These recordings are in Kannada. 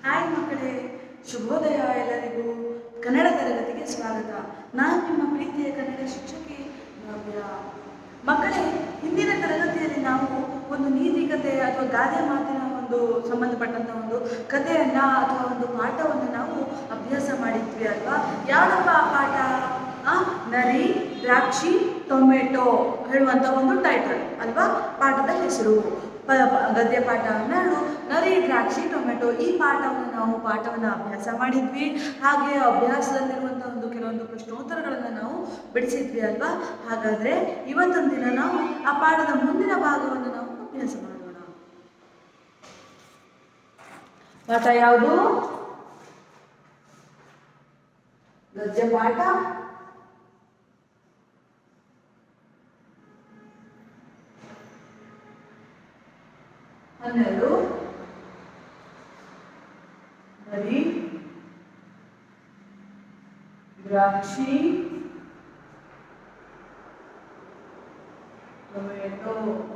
ಹಾಯ್ ಮಕ್ಕಳೇ ಶುಭೋದಯ ಎಲ್ಲರಿಗೂ ಕನ್ನಡ ತರಗತಿಗೆ ಸ್ವಾಗತ ನಾನು ನಿಮ್ಮ ಪ್ರೀತಿಯ ಕನ್ನಡ ಶಿಕ್ಷಕಿ ನವ್ಯ ಮಕ್ಕಳೇ ಹಿಂದಿನ ತರಗತಿಯಲ್ಲಿ ನಾವು ಒಂದು ನೀತಿ ಕಥೆ ಅಥವಾ ಗಾದೆ ಮಾತಿನ ಒಂದು ಸಂಬಂಧಪಟ್ಟಂತ ಒಂದು ಕಥೆಯನ್ನ ಅಥವಾ ಒಂದು ಪಾಠವನ್ನು ನಾವು ಅಭ್ಯಾಸ ಮಾಡಿದ್ವಿ ಅಲ್ವಾ ಯಾವುದಪ್ಪ ಆ ಪಾಠ ಆ ನರಿ ದ್ರಾಕ್ಷಿ ಟೊಮೆಟೊ ಹೇಳುವಂತ ಒಂದು ಟೈಟಲ್ ಅಲ್ವಾ ಪಾಠದ ಹೆಸರು ಪ- ಪ- ಗದ್ಯ ಪಾಠ ಹನ್ನೆರಡು ನರಿ ದ್ರಾಕ್ಷಿ ಟೊಮೆಟೊ ಈ ಪಾಠವನ್ನು ನಾವು ಪಾಠವನ್ನು ಅಭ್ಯಾಸ ಮಾಡಿದ್ವಿ ಹಾಗೆ ಅಭ್ಯಾಸದಲ್ಲಿರುವಂಥ ಒಂದು ಕೆಲವೊಂದು ಪ್ರಶ್ನೋತ್ತರಗಳನ್ನು ನಾವು ಬಿಡಿಸಿದ್ವಿ ಅಲ್ವಾ ಹಾಗಾದ್ರೆ ಇವತ್ತೊಂದು ದಿನ ನಾವು ಆ ಪಾಠದ ಮುಂದಿನ ಭಾಗವನ್ನು ನಾವು ಅಭ್ಯಾಸ ಮಾಡೋಣ ಪಾಠ ಯಾವುದು ಗದ್ಯ ಪಾಠ ಹನ್ನೆರಡು ನರಿ ದ್ರಾಕ್ಷಿ ಟೊಮೆಟೊ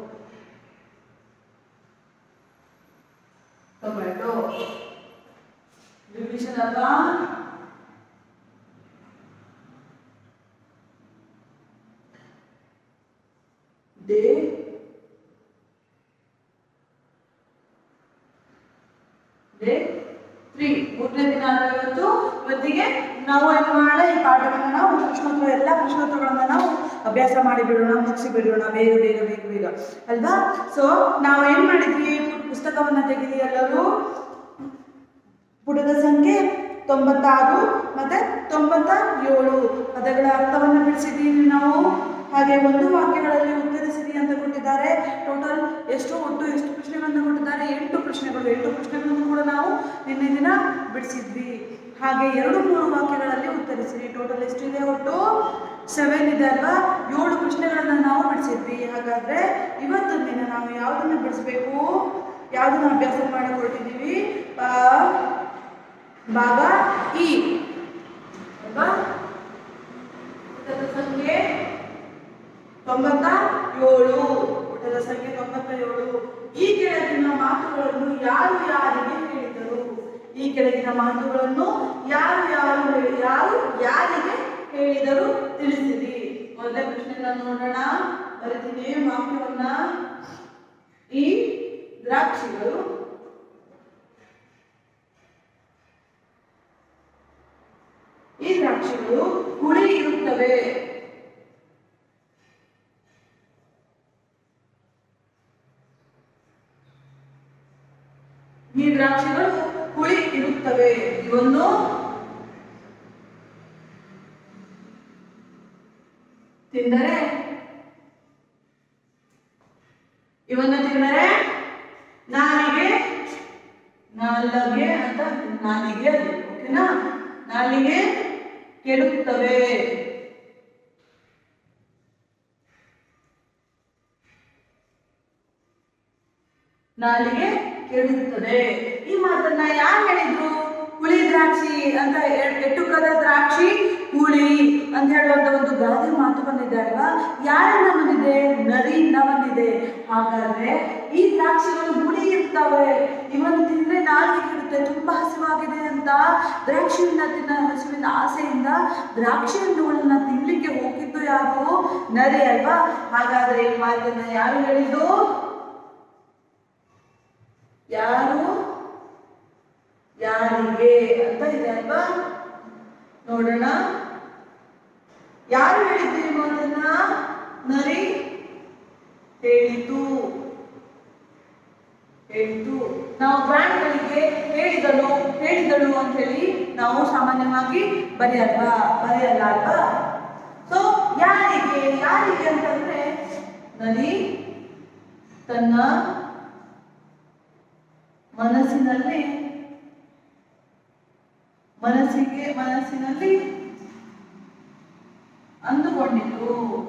ಟೊಮೆಟೊ ರಿವಿಷನ್ ಅಲ್ವಾ ಡೇ ಡೇ ತ್ರೀ ಮೂರನೇ ದಿನ ಅಲ್ವಾ ಇವತ್ತು ಇವತ್ತಿಗೆ ನಾವು ಏನು ಮಾಡೋಣ ಈ ಪಾಠವನ್ನು ನಾವು ಪ್ರಶ್ನೋತ್ತರ ಎಲ್ಲ ಪ್ರಶ್ನೋತ್ತರಗಳನ್ನ ನಾವು ಅಭ್ಯಾಸ ಮಾಡಿ ಬಿಡೋಣ ಮುಗಿಸಿ ಬಿಡೋಣ ಬೇಗ ಬೇಗ ಬೇಗ ಬೇಗ ಅಲ್ವಾ ಸೊ ನಾವು ಏನು ಮಾಡಿದ್ವಿ ಪುಸ್ತಕವನ್ನು ತೆಗೆದಿ ಎಲ್ಲರೂ ಪುಟದ ಸಂಖ್ಯೆ ತೊಂಬತ್ತಾರು ಮತ್ತೆ ತೊಂಬತ್ತ ಏಳು ಪದಗಳ ಅರ್ಥವನ್ನು ಬಿಡಿಸಿದ್ದೀವಿ ನಾವು ಹಾಗೆ ಒಂದು ವಾಕ್ಯಗಳಲ್ಲಿ ಉತ್ತರಿಸಿರಿ ಅಂತ ಕೊಟ್ಟಿದ್ದಾರೆ ಟೋಟಲ್ ಎಷ್ಟು ಒಟ್ಟು ಎಷ್ಟು ಪ್ರಶ್ನೆಗಳನ್ನು ಕೊಟ್ಟಿದ್ದಾರೆ ಎಂಟು ಪ್ರಶ್ನೆಗಳು ಎಂಟು ಪ್ರಶ್ನೆಗಳನ್ನು ಕೂಡ ನಾವು ನಿನ್ನೆ ದಿನ ಬಿಡಿಸಿದ್ವಿ ಹಾಗೆ ಎರಡು ಮೂರು ವಾಕ್ಯಗಳಲ್ಲಿ ಉತ್ತರಿಸಿರಿ ಟೋಟಲ್ ಎಷ್ಟಿದೆ ಒಟ್ಟು ಸೆವೆನ್ ಇದೆ ಅಲ್ವಾ ಏಳು ಪ್ರಶ್ನೆಗಳನ್ನು ನಾವು ಬಿಡಿಸಿದ್ವಿ ಹಾಗಾದ್ರೆ ಇವತ್ತೊಂದು ದಿನ ನಾವು ಯಾವುದನ್ನು ಬಿಡಿಸ್ಬೇಕು ಯಾವುದನ್ನು ಅಭ್ಯಾಸ ಮಾಡಕ್ ಹೊರಟಿದ್ದೀವಿ ಆ, ಭಾಗ ಇ ಅಲ್ವಾ ಪುಟದ ಸಂಖ್ಯೆ ತೊಂಬತ್ತ ಏಳು ಪುಟದ ಸಂಖ್ಯೆ ತೊಂಬತ್ತ ಏಳು ಈ ಕೆಳಗಿನ ಮಾತುಗಳನ್ನು ಯಾರು ಯಾರಿಗೆ ಹೇಳಿದರು ಈ ಕೆಳಗಿನ ಮಾತುಗಳನ್ನು ಯಾರು ಯಾರು ಹೇಳಿ ಯಾರು ಯಾರಿಗೆ ಹೇಳಿದರು ತಿಳಿಸಿರಿ ಮೊದಲನೇ ಪ್ರಶ್ನೆಗಳನ್ನು ನೋಡೋಣ ಬರೀತೀನಿ ವಾಕ್ಯವನ್ನ ಈ ದ್ರಾಕ್ಷಿಗಳು ಈ ದ್ರಾಕ್ಷಿಗಳು ಹುಳಿ ಇರುತ್ತವೆ ಈ ದ್ರಾಕ್ಷಿಗಳು ಹುಳಿ ಇರುತ್ತವೆ ಇವನ್ನು ತಿಂದರೆ ಇವನ್ನ ತಿಂದರೆ ನಾಲಿಗೆ ನಾಲಗೆ ಅಂತ ನಾಲಿಗೆ ಅದು ಓಕೆನಾ ನಾಲಿಗೆ ಕೆಡುತ್ತವೆ ನಾಲಿಗೆ ಕೆಡುತ್ತದೆ ಈ ಮಾತನ್ನ ಯಾರು ಹೇಳಿದ್ರು ಹುಳಿ ದ್ರಾಕ್ಷಿ ಅಂತ ಎ- ಎಟುಕದ ದ್ರಾಕ್ಷಿ ಹುಳಿ ಅಂತ ಹೇಳುವಂತ ಒಂದು ಗಾದೆ ಮಾತು ಬಂದಿದೆ ಅಲ್ವಾ ಯಾರಿಂದ ಬಂದಿದೆ ನರಿಯಿಂದ ಬಂದಿದೆ ಹಾಗಾದ್ರೆ ಈ ದ್ರಾಕ್ಷಿಗಳು ಹುಳಿ ಇರ್ತವೆ ಇವನು ತಿಂದ್ರೆ ನಾಲಿಗೆ ಕೆಡುತ್ತೆ ತುಂಬಾ ಹಸಿವಾಗಿದೆ ಅಂತ ದ್ರಾಕ್ಷಿಯನ್ನ ತಿನ್ನ ಹಸುವಿನ ಆಸೆಯಿಂದ ದ್ರಾಕ್ಷಿ ಹಣ್ಣುಗಳನ್ನ ತಿನ್ಲಿಕ್ಕೆ ಹೋಗಿದ್ದು ಯಾರು ನರಿ ಅಲ್ವಾ ಹಾಗಾದ್ರೆ ಈ ಮಾತನ್ನ ಯಾರು ಹೇಳಿದ್ದು ಯಾರು ಯಾರಿಗೆ ಅಂತ ಇದೆ ಅಲ್ವಾ ನೋಡೋಣ ಯಾರು ಹೇಳಿದ್ದು ಈ ಮಾತನ್ನ ನರಿ ಹೇಳಿತು ಹೇಳಿತು ನಾವು ಪ್ರಾಣಿಗಳಿಗೆ ಹೇಳಿದಳು ಹೇಳಿದಳು ಅಂತ ಹೇಳಿ ನಾವು ಸಾಮಾನ್ಯವಾಗಿ ಬರೆಯಲ್ವಾ ಬರೆಯಲ್ಲ ಅಲ್ವಾ ಸೊ ಯಾರಿಗೆ ಯಾರಿಗೆ ಅಂತಂದ್ರೆ ನರಿ ತನ್ನ ಮನಸ್ಸಿನಲ್ಲಿ ಮನಸ್ಸಿಗೆ ಮನಸ್ಸಿನಲ್ಲಿ ಅಂದುಕೊಂಡಿತು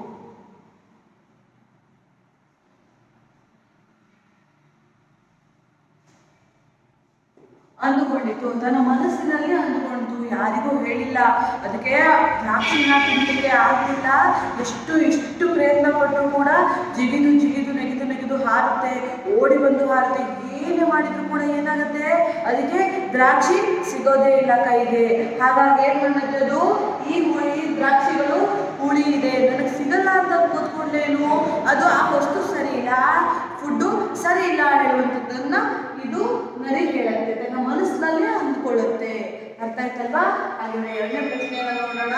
ಅಂದುಕೊಂಡಿತು ತನ್ನ ಮನಸ್ಸಿನಲ್ಲಿ ಅಂದುಕೊಂಡಿತು ಯಾರಿಗೂ ಹೇಳಿಲ್ಲ ಅದಕ್ಕೆ ದ್ರಾಕ್ಷಿನ ತಿನ್ನಲಿಕ್ಕೆ ಆಗಲಿಲ್ಲ ಎಷ್ಟು ಎಷ್ಟು ಪ್ರಯತ್ನ ಪಟ್ಟರು ಕೂಡ ಜಿಗಿದು ಜಿಗಿದು ನೆಗೆದು ನೆಗೆದು ಹಾರುತ್ತೆ ಓಡಿ ಬಂದು ಹಾರುತ್ತೆ ಏನೇ ಮಾಡಿದ್ರು ಕೂಡ ಏನಾಗುತ್ತೆ ಅದಕ್ಕೆ ದ್ರಾಕ್ಷಿ ಸಿಗೋದೇ ಇಲ್ಲ ಕೈಗೆ ಹಾಗಾಗಿ ಏನ್ ಮಾಡುತ್ತೆ ಅದು ಈ ಹುಳಿ ದ್ರಾಕ್ಷಿಗಳು ಹುಳಿ ಇದೆ ನನಗೆ ಸಿಗಲ್ಲ ಅಂತ ಕೂತ್ಕೊಂಡೇನು ಅದು ಆ ವಸ್ತು ಸರಿ ಇಲ್ಲ ಫುಡ್ಡು ಸರಿ ಇಲ್ಲ ಹೇಳುವಂಥದ್ದನ್ನ ಇದು ನರಿ ಹೇಳುತ್ತೆ ತನ್ನ ಮನಸ್ಸಿನಲ್ಲೇ ಅಂದ್ಕೊಳ್ಳುತ್ತೆ ಅರ್ಥ ಆಯ್ತಲ್ವಾ ಹಾಗೆ ಎರಡನೇ ಪ್ರಶ್ನೆಯನ್ನ ನೋಡೋಣ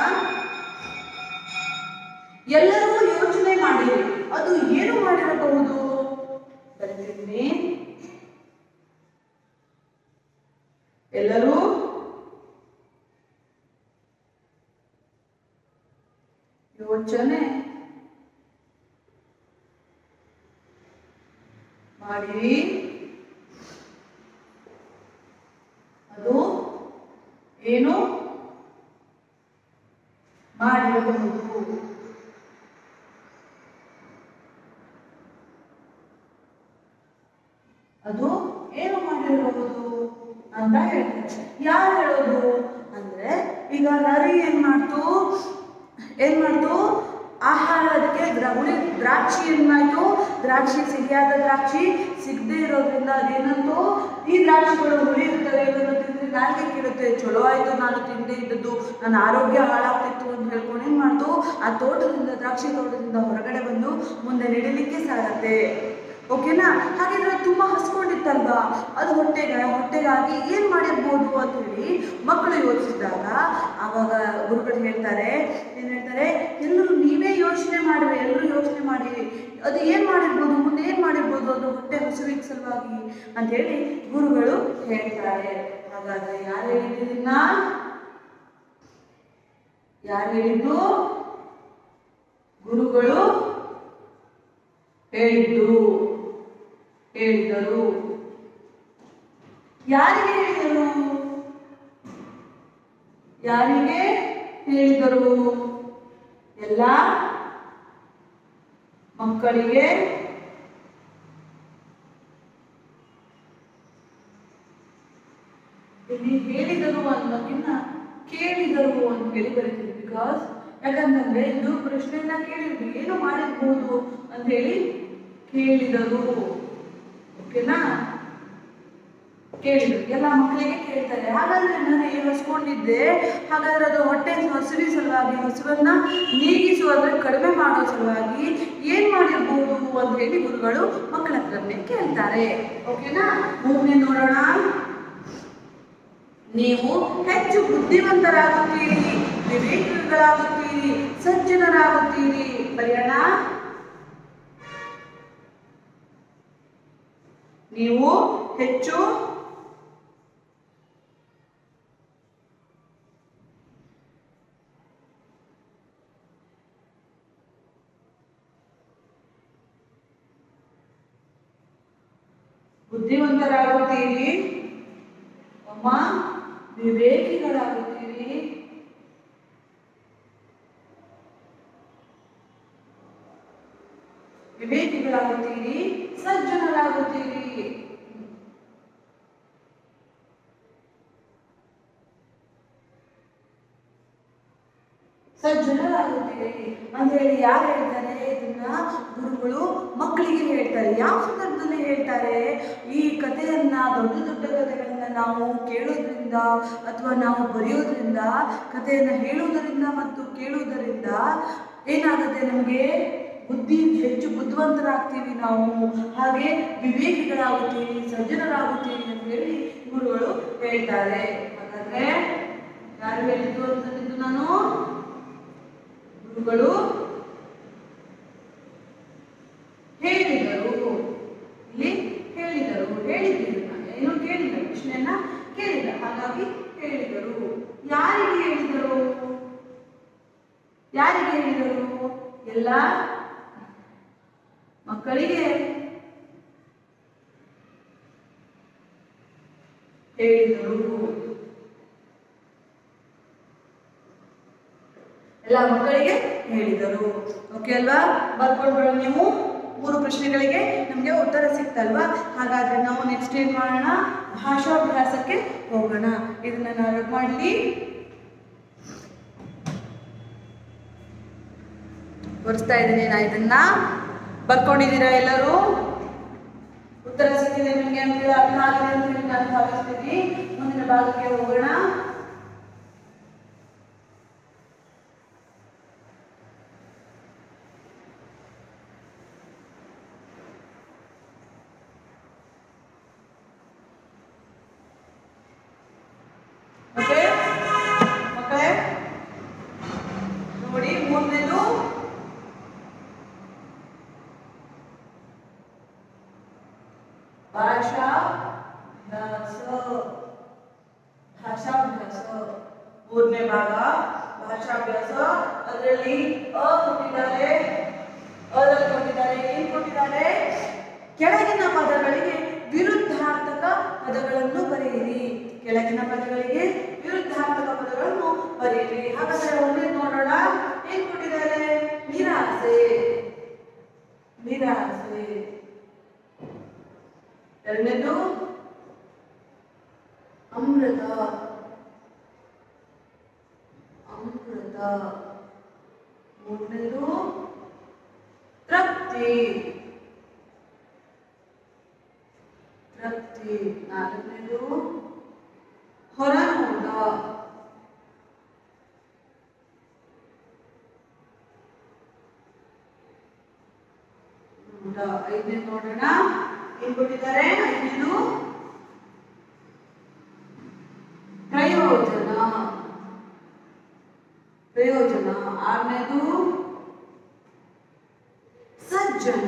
ಎಲ್ಲರೂ ಯೋಚನೆ ಮಾಡಿ ಅದು ಏನು ಮಾಡಿರಬಹುದು ಬರೆದಿದ್ದೀನಿ ಎಲ್ಲರೂ ಯೋಚನೆ ಮಾಡಿರಿ ಅದು ಏನು ಮಾಡಿರಬಹುದು ಅದು ಏನು ಮಾಡಿರಬಹುದು ಅಂತ ಹೇಳ್ತಾರೆ ಯಾರು ಹೇಳೋದು ಅಂದ್ರೆ ಈಗ ನರಿ ಏನ್ ಮಾಡ್ತು ಏನ್ ಮಾಡ್ತು ಆಹಾರ ಅದಕ್ಕೆ ದ್ರ ಹುಳಿ ದ್ರಾಕ್ಷಿ ಏನಾಯ್ತು ದ್ರಾಕ್ಷಿ ಸಿಹಿಯಾದ ದ್ರಾಕ್ಷಿ ಸಿಗದೆ ಇರೋದ್ರಿಂದ ಅದೇನಂತೂ ಈ ದ್ರಾಕ್ಷಿಗಳು ಹುಳಿ ಇರ್ತವೆ ಇವನ್ನ ತಿಂದ್ರೆ ನಾಲ್ಗೆ ಕಿಡುತ್ತೆ ಚಲೋ ಆಯ್ತು ನಾನು ತಿಂದೇ ಇದ್ದದ್ದು ನನ್ನ ಆರೋಗ್ಯ ಹಾಳಾಗ್ತಿತ್ತು ಅಂತ ಹೇಳ್ಕೊಂಡು ಏನ್ ಮಾಡ್ತು ಆ ತೋಟದಿಂದ ದ್ರಾಕ್ಷಿ ತೋಟದಿಂದ ಹೊರಗಡೆ ಬಂದು ಮುಂದೆ ನಡಿಲಿಕ್ಕೆ ಸಾಗತ್ತೆ ಓಕೆನಾ ಹಾಗಿದ್ರೆ ತುಂಬಾ ಹಸ್ಕೊಂಡಿತ್ತಲ್ವಾ ಅದು ಹೊಟ್ಟೆಗೆ ಹೊಟ್ಟೆಗಾಗಿ ಏನ್ ಮಾಡಿರ್ಬೋದು ಅಂತ ಹೇಳಿ ಮಕ್ಕಳು ಯೋಚಿಸಿದಾಗ ಆವಾಗ ಗುರುಗಳು ಹೇಳ್ತಾರೆ ಏನ್ ಹೇಳ್ತಾರೆ ಎಲ್ಲರೂ ನೀವೇ ಯೋಚನೆ ಮಾಡಿರಿ ಎಲ್ಲರೂ ಯೋಚನೆ ಮಾಡಿರಿ ಅದು ಏನ್ ಮಾಡಿರ್ಬೋದು ಮುಂದೆ ಏನ್ ಮಾಡಿರ್ಬೋದು ಅದು ಹೊಟ್ಟೆ ಹಸುವಿಗೆ ಸಲುವಾಗಿ ಅಂತ ಹೇಳಿ ಗುರುಗಳು ಹೇಳ್ತಾರೆ ಹಾಗಾದ್ರೆ ಯಾರು ಹೇಳಿದ್ದಿನ್ನ ಯಾರು ಹೇಳಿದ್ದು ಗುರುಗಳು ಹೇಳಿದ್ದು ಹೇಳಿದರು ಯಾರಿಗೆ ಹೇಳಿದರು ಯಾರಿಗೆ ಹೇಳಿದರು ಎಲ್ಲ ಮಕ್ಕಳಿಗೆ ಇಲ್ಲಿ ಹೇಳಿದರು ಅನ್ನೋಕ್ಕಿಂತ ಕೇಳಿದರು ಅಂತ ಹೇಳಿ ಬರೀತೀವಿ ಬಿಕಾಸ್ ಯಾಕಂತಂದ್ರೆ ಇದು ಪ್ರಶ್ನೆಯನ್ನ ಕೇಳಿದ್ವಿ ಏನು ಮಾಡಿರ್ಬೋದು ಅಂತ ಹೇಳಿ ಕೇಳಿದರು ಓಕೆನಾ ಕೇಳಿದ್ರು ಎಲ್ಲ ಮಕ್ಕಳಿಗೆ ಕೇಳ್ತಾರೆ ಹಾಗಾದ್ರೆ ನಾನು ಏನು ಹಸ್ಕೊಂಡಿದ್ದೆ ಹಾಗಾದ್ರೆ ಅದು ಹೊಟ್ಟೆ ಹಸಿವಿ ಸಲುವಾಗಿ ಹಸುವನ್ನ ನೀಗಿಸುವ ಅಂದ್ರೆ ಕಡಿಮೆ ಮಾಡೋ ಸಲುವಾಗಿ ಏನ್ ಮಾಡಿರ್ಬೋದು ಅಂತ ಹೇಳಿ ಗುರುಗಳು ಮಕ್ಕಳ ಹತ್ರನೇ ಕೇಳ್ತಾರೆ ಓಕೆನಾ ಮೂರನೇ ನೋಡೋಣ ನೀವು ಹೆಚ್ಚು ಬುದ್ಧಿವಂತರಾಗುತ್ತೀರಿ ವಿವೇಕಿಗಳಾಗುತ್ತೀರಿ ಸಜ್ಜನರಾಗುತ್ತೀರಿ ಬರೆಯೋಣ ನೀವು ಹೆಚ್ಚು ಬುದ್ಧಿವಂತರಾಗುತ್ತೀರಿ ಅಮ್ಮ ವಿವೇಕಿಗಳಾಗುತ್ತೀರಿ ವಿವೇಕಿಗಳಾಗುತ್ತೀರಿ ಸಜ್ಜನರಾಗುತ್ತೀರಿ ಸಜ್ಜನರಾಗುತ್ತೀರಿ ಅಂತ ಹೇಳಿ ಯಾರು ಹೇಳ್ತಾರೆ ಇದನ್ನ ಗುರುಗಳು ಮಕ್ಕಳಿಗೆ ಹೇಳ್ತಾರೆ ಯಾವ ಸಂದರ್ಭದಲ್ಲಿ ಹೇಳ್ತಾರೆ ಈ ಕಥೆಯನ್ನ ದೊಡ್ಡ ದೊಡ್ಡ ಕಥೆಗಳನ್ನ ನಾವು ಕೇಳೋದ್ರಿಂದ ಅಥವಾ ನಾವು ಬರೆಯೋದ್ರಿಂದ ಕಥೆಯನ್ನ ಹೇಳುವುದರಿಂದ ಮತ್ತು ಕೇಳುವುದರಿಂದ ಏನಾಗುತ್ತೆ ನಮಗೆ ಬುದ್ಧಿ ಹೆಚ್ಚು ಬುದ್ಧಿವಂತರಾಗ್ತೀವಿ ನಾವು ಹಾಗೆ ವಿವೇಕಿಗಳಾಗುತ್ತೀವಿ ಸಜ್ಜನರಾಗುತ್ತೀವಿ ಅಂತ ಹೇಳಿ ಗುರುಗಳು ಹೇಳ್ತಾರೆ ಹಾಗಾದ್ರೆ ಯಾರು ಹೇಳಿದ್ದು ಅಂತಂದಿದ್ದು ನಾನು ಗುರುಗಳು ಹೇಳಿದರು ಇಲ್ಲಿ ಹೇಳಿದರು ಹೇಳಿದ್ದೀರಿ ನಾನು ಏನು ಕೇಳಿಲ್ಲ ಪ್ರಶ್ನೆಯನ್ನ ಕೇಳಿಲ್ಲ ಹಾಗಾಗಿ ಹೇಳಿದರು ಯಾರಿಗೆ ಹೇಳಿದರು ಯಾರಿಗೆ ಹೇಳಿದರು ಎಲ್ಲ ಮಕ್ಕಳಿಗೆ ಹೇಳಿದರು ಎಲ್ಲ ಮಕ್ಕಳಿಗೆ ಹೇಳಿದರು ಓಕೆ ಅಲ್ವಾ ಬರ್ಕೊಂಡು ಬರೋ ನೀವು ಮೂರು ಪ್ರಶ್ನೆಗಳಿಗೆ ನಮಗೆ ಉತ್ತರ ಸಿಕ್ತಲ್ವಾ ಹಾಗಾದ್ರೆ ನಾವು ನೆಕ್ಸ್ಟ್ ಏನ್ ಮಾಡೋಣ ಭಾಷಾಭ್ಯಾಸಕ್ಕೆ ಹೋಗೋಣ ಇದನ್ನ ನಾನು ಮಾಡಲಿ ತೋರಿಸ್ತಾ ಇದ್ದೀನಿ ನಾ ಇದನ್ನ ಬರ್ಕೊಂಡಿದ್ದೀರಾ ಎಲ್ಲರೂ ಉತ್ತರ ಸಿಕ್ಕಿದೆ ನಿಮಗೆ ಅಂತ ಹೇಳಿ ಅರ್ಥ ಆಗಿದೆ ಅಂತ ಹೇಳಿ ನಾನು ಭಾವಿಸ್ತೀನಿ ಮುಂದಿನ ಭಾಗಕ್ಕೆ ಹೋಗೋಣ ಓಕೆ ಮಕ್ಕಳೇ ನೋಡಿ ಮೂರನೇದು ಭಾಷಾ ಭ್ಯಾಸ ಭಾಷಾಭ್ಯಾಸ ಮೂರನೇ ಭಾಗ ಭಾಷಾಭ್ಯಾಸ ಅದರಲ್ಲಿ ಅ ಕೊಟ್ಟಿದ್ದಾರೆ ಅದಲ್ಲಿ ಕೊಟ್ಟಿದ್ದಾರೆ ಏನ್ ಕೊಟ್ಟಿದ್ದಾರೆ ಕೆಳಗಿನ ಪದಗಳಿಗೆ ವಿರುದ್ಧಾರ್ಥಕ ಪದಗಳನ್ನು ಬರೆಯಿರಿ ಕೆಳಗಿನ ಪದಗಳಿಗೆ ವಿರುದ್ಧಾರ್ಥಕ ಪದಗಳನ್ನು ಬರೆಯಿರಿ ಹಾಗಾದ್ರೆ ಒಮ್ಮೆ ನೋಡೋಣ ಏನ್ ಕೊಟ್ಟಿದ್ದಾರೆ ನಿರಾಸೆ ನಿರಾಸೆ ಎರಡನೇದು ಅಮೃತ ಅಮೃತ ಮೂರನೇದು ತೃಪ್ತಿ ತೃಪ್ತಿ ನಾಲ್ಕನೇದು ಹೊರನೋಟ ನೋಟ ಐದನೇ ನೋಡೋಣ ಏನ್ ಕೊಟ್ಟಿದ್ದಾರೆ ಐದನೇದು ಪ್ರಯೋಜನ ಪ್ರಯೋಜನ ಆರನೇದು ಸಜ್ಜನ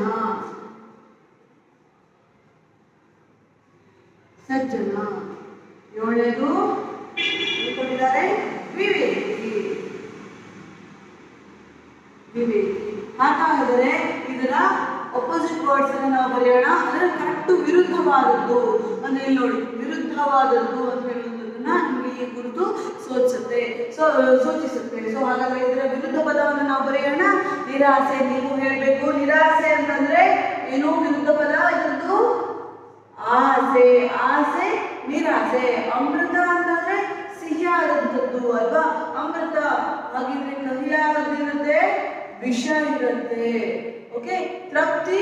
ಸಜ್ಜನ ಏಳನೇದು ಏನ್ ಕೊಟ್ಟಿದ್ದಾರೆ ವಿವೇಕಿ ವಿವೇಕಿ ಹಾಗಾದರೆ ಇದರ ಅಪೋಸಿಟ್ ವರ್ಡ್ಸ್ ಅನ್ನು ನಾವು ಬರೆಯೋಣ ಅದರ ಕರೆಕ್ಟ್ ವಿರುದ್ಧವಾದದ್ದು ಅಂದ್ರೆ ಇಲ್ಲಿ ನೋಡಿ ವಿರುದ್ಧವಾದದ್ದು ಅಂತ ಹೇಳುವುದನ್ನ ನಿಮಗೆ ಈ ಕುರಿತು ಸೂಚಿಸುತ್ತೆ ಸೊ ಸೂಚಿಸುತ್ತೆ ಸೊ ಹಾಗಾದ್ರೆ ಇದರ ವಿರುದ್ಧ ಪದವನ್ನು ನಾವು ಬರೆಯೋಣ ನಿರಾಸೆ ನೀವು ಹೇಳಬೇಕು ನಿರಾಸೆ ಅಂತಂದ್ರೆ ಏನು ವಿರುದ್ಧ ಪದ ಇದರದ್ದು ಆಸೆ ಆಸೆ ನಿರಾಸೆ ಅಮೃತ ಅಂತಂದ್ರೆ ಸಿಹಿಯಾದಂಥದ್ದು ಅಲ್ವಾ ಅಮೃತ ಹಾಗಿದ್ರೆ ಕಹಿಯಾಗದಿರುತ್ತೆ ವಿಷ ಇರುತ್ತೆ ಓಕೆ ತೃಪ್ತಿ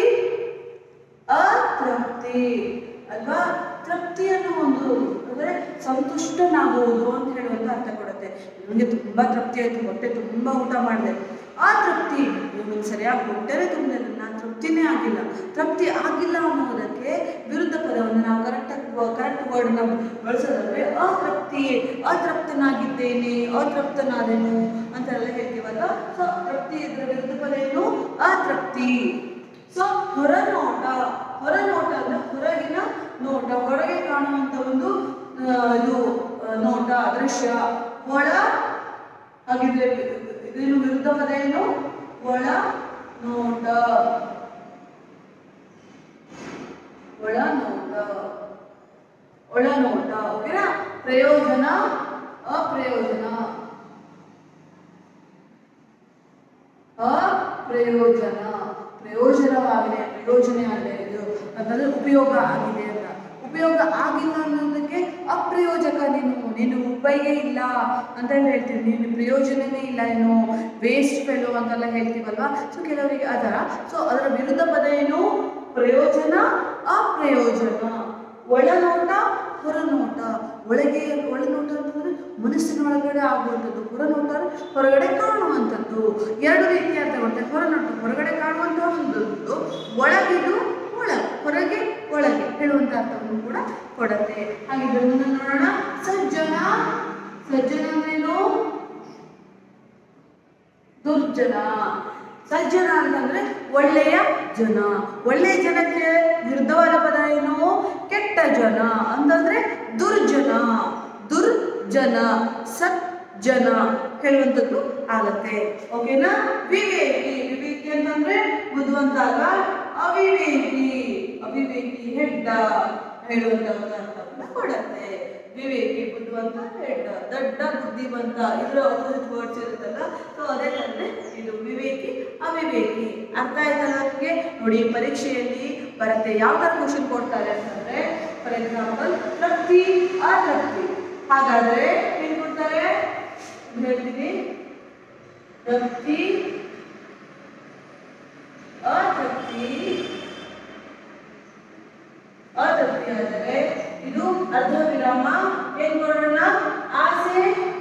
ಅತೃಪ್ತಿ ಅಲ್ವಾ ತೃಪ್ತಿ ಅನ್ನೋ ಒಂದು ಅಂದ್ರೆ ಸಂತುಷ್ಟನಾಗುವುದು ಅಂತ ಹೇಳುವಂತ ಅರ್ಥ ಕೊಡುತ್ತೆ ನನಗೆ ತುಂಬಾ ತೃಪ್ತಿ ಆಯ್ತು ಹೊಟ್ಟೆ ತುಂಬಾ ಊಟ ಮಾಡಿದೆ ಆ ತೃಪ್ತಿ ಇವನಿಗೆ ಸರಿಯಾಗಿ ಹೊಟ್ಟೆನೇ ತುಂಬಿಲ್ಲ ನಾನು ತೃಪ್ತಿನೇ ಆಗಿಲ್ಲ ತೃಪ್ತಿ ಆಗಿಲ್ಲ ಅನ್ನೋದಕ್ಕೆ ವಿರುದ್ಧ ಪದವನ್ನು ನಾವು ಕರೆಕ್ಟಾಗಿ ಕರೆಕ್ಟ್ ವರ್ಡ್ನ ಬಳಸೋದಾದ್ರೆ ಅತೃಪ್ತಿ ಅತೃಪ್ತನಾಗಿದ್ದೇನೆ ಅತೃಪ್ತನಾದೆನು ಅಂತೆಲ್ಲ ಹೇಳ್ತೀವಲ್ಲ ಸೊ ತೃಪ್ತಿ ಇದರ ವಿರುದ್ಧ ಪದ ಏನು ಅತೃಪ್ತಿ ಸೊ ಹೊರನೋಟ ಹೊರನೋಟ ಅಂದ್ರೆ ಹೊರಗಿನ ನೋಟ ಹೊರಗೆ ಕಾಣುವಂತ ಒಂದು ಆ, ಇದು ಆ, ನೋಟ ದೃಶ್ಯ ಒಳ ಹಾಗಿದ್ರೆ ಇದೇನು ವಿರುದ್ಧ ಪದ ಏನು ಒಳ ನೋಟ ಒಳ ನೋಟ ಒಳ ನೋಟ ಓಕೆನಾ ಪ್ರಯೋಜನ ಅಪ್ರಯೋಜನ ಅಪ್ರಯೋಜನ ಪ್ರಯೋಜನವಾಗಿದೆ ಪ್ರಯೋಜನ ಆಗಿದೆ ಇದು ಅಂತಂದ್ರೆ ಉಪಯೋಗ ಆಗಿದೆ ಅಂತ ಉಪಯೋಗ ಆಗಿಲ್ಲ ಅನ್ನೋದಕ್ಕೆ ಅಪ್ರಯೋಜಕ ನೀನು ನೀನು ಉಪಯೋಗ ಇಲ್ಲ ಅಂತ ಹೇಳ್ತೀವಿ ನೀನು ಪ್ರಯೋಜನನೇ ಇಲ್ಲ ನೀನು ವೇಸ್ಟ್ ಫೆಲೋ ಅಂತೆಲ್ಲ ಹೇಳ್ತೀವಲ್ವಾ ಸೊ ಕೆಲವರಿಗೆ ಆ ಥರ ಸೊ ಅದರ ವಿರುದ್ಧ ಪದ ಏನು ಪ್ರಯೋಜನ ಅಪ್ರಯೋಜನ ಒಳನೋಟ ಹೊರನೋಟ ಒಳಗೆ ಒಳನೋಟ ಅಂತಂದ್ರೆ ಮನಸ್ಸಿನ ಒಳಗಡೆ ಆಗುವಂಥದ್ದು ಹೊರನೋಟ ಅಂದ್ರೆ ಹೊರಗಡೆ ಕಾಣುವಂಥದ್ದು ಎರಡು ರೀತಿಯ ಅರ್ಥ ಬರುತ್ತೆ ಹೊರನೋಟ ಹೊರಗಡೆ ಕಾಣುವಂಥ ಒಂದು ಒಳಗಿದು ಒಳ ಹೊರಗೆ ಒಳಗೆ ಹೇಳುವಂಥ ಅರ್ಥವನ್ನು ಕೂಡ ಕೊಡುತ್ತೆ ಹಾಗಿದ್ರೆ ಮುಂದೆ ನೋಡೋಣ ಸಜ್ಜನ ಸಜ್ಜನ ಅಂದ್ರೇನು ದುರ್ಜನ ಸಜ್ಜನ ಅಂತಂದ್ರೆ ಒಳ್ಳೆಯ ಜನ ಒಳ್ಳೆಯ ಜನಕ್ಕೆ ವಿರುದ್ಧವಾದ ಪದ ಏನು ಕೆಟ್ಟ ಜನ ಅಂತಂದ್ರೆ ದುರ್ಜನ ದುರ್ಜನ ಸಜ್ಜನ ಹೇಳುವಂಥದ್ದು ಆಗತ್ತೆ ಓಕೆನಾ ವಿವೇಕಿ ವಿವೇಕಿ ಅಂತಂದ್ರೆ ಬುದ್ಧಿವಂತ ಅಲ್ಲ ಅವಿವೇಕಿ ಅವಿವೇಕಿ ಹೆಡ್ಡ ಹೇಳುವಂತ ಒಂದು ಅರ್ಥವನ್ನ ಕೊಡತ್ತೆ ವಿವೇಕಿ ಬುದ್ಧಿವಂತ ಹೆಡ್ಡ ದಡ್ಡ ಬುದ್ಧಿವಂತ ಇದರ ಅಪೋಸಿಟ್ ವರ್ಡ್ಸ್ ಇರುತ್ತಲ್ಲ ಸೊ ಅದೇ ತಂದ್ರೆ ಇದು ವಿವೇಕಿ ಅವಿವೇಕಿ ಅರ್ಥ ಆಯ್ತಲ್ಲ ನಿಮಗೆ ನೋಡಿ ಪರೀಕ್ಷೆಯಲ್ಲಿ ಬರುತ್ತೆ ಯಾವ ತರ ಕ್ವಶನ್ ಕೊಡ್ತಾರೆ ಅಂತಂದ್ರೆ ಫಾರ್ ಎಕ್ಸಾಂಪಲ್ ತೃಪ್ತಿ ಅತೃಪ್ತಿ ಹಾಗಾದ್ರೆ ಏನ್ ಕೊಡ್ತಾರೆ ಹೇಳ್ತೀನಿ ತೃಪ್ತಿ ಅತೃಪ್ತಿ ಅತೃಪ್ತಿಯಾದರೆ ಇದು ಅರ್ಧ ವಿರಾಮ ಏನ್ ಕೊಡೋಣ ಆಸೆ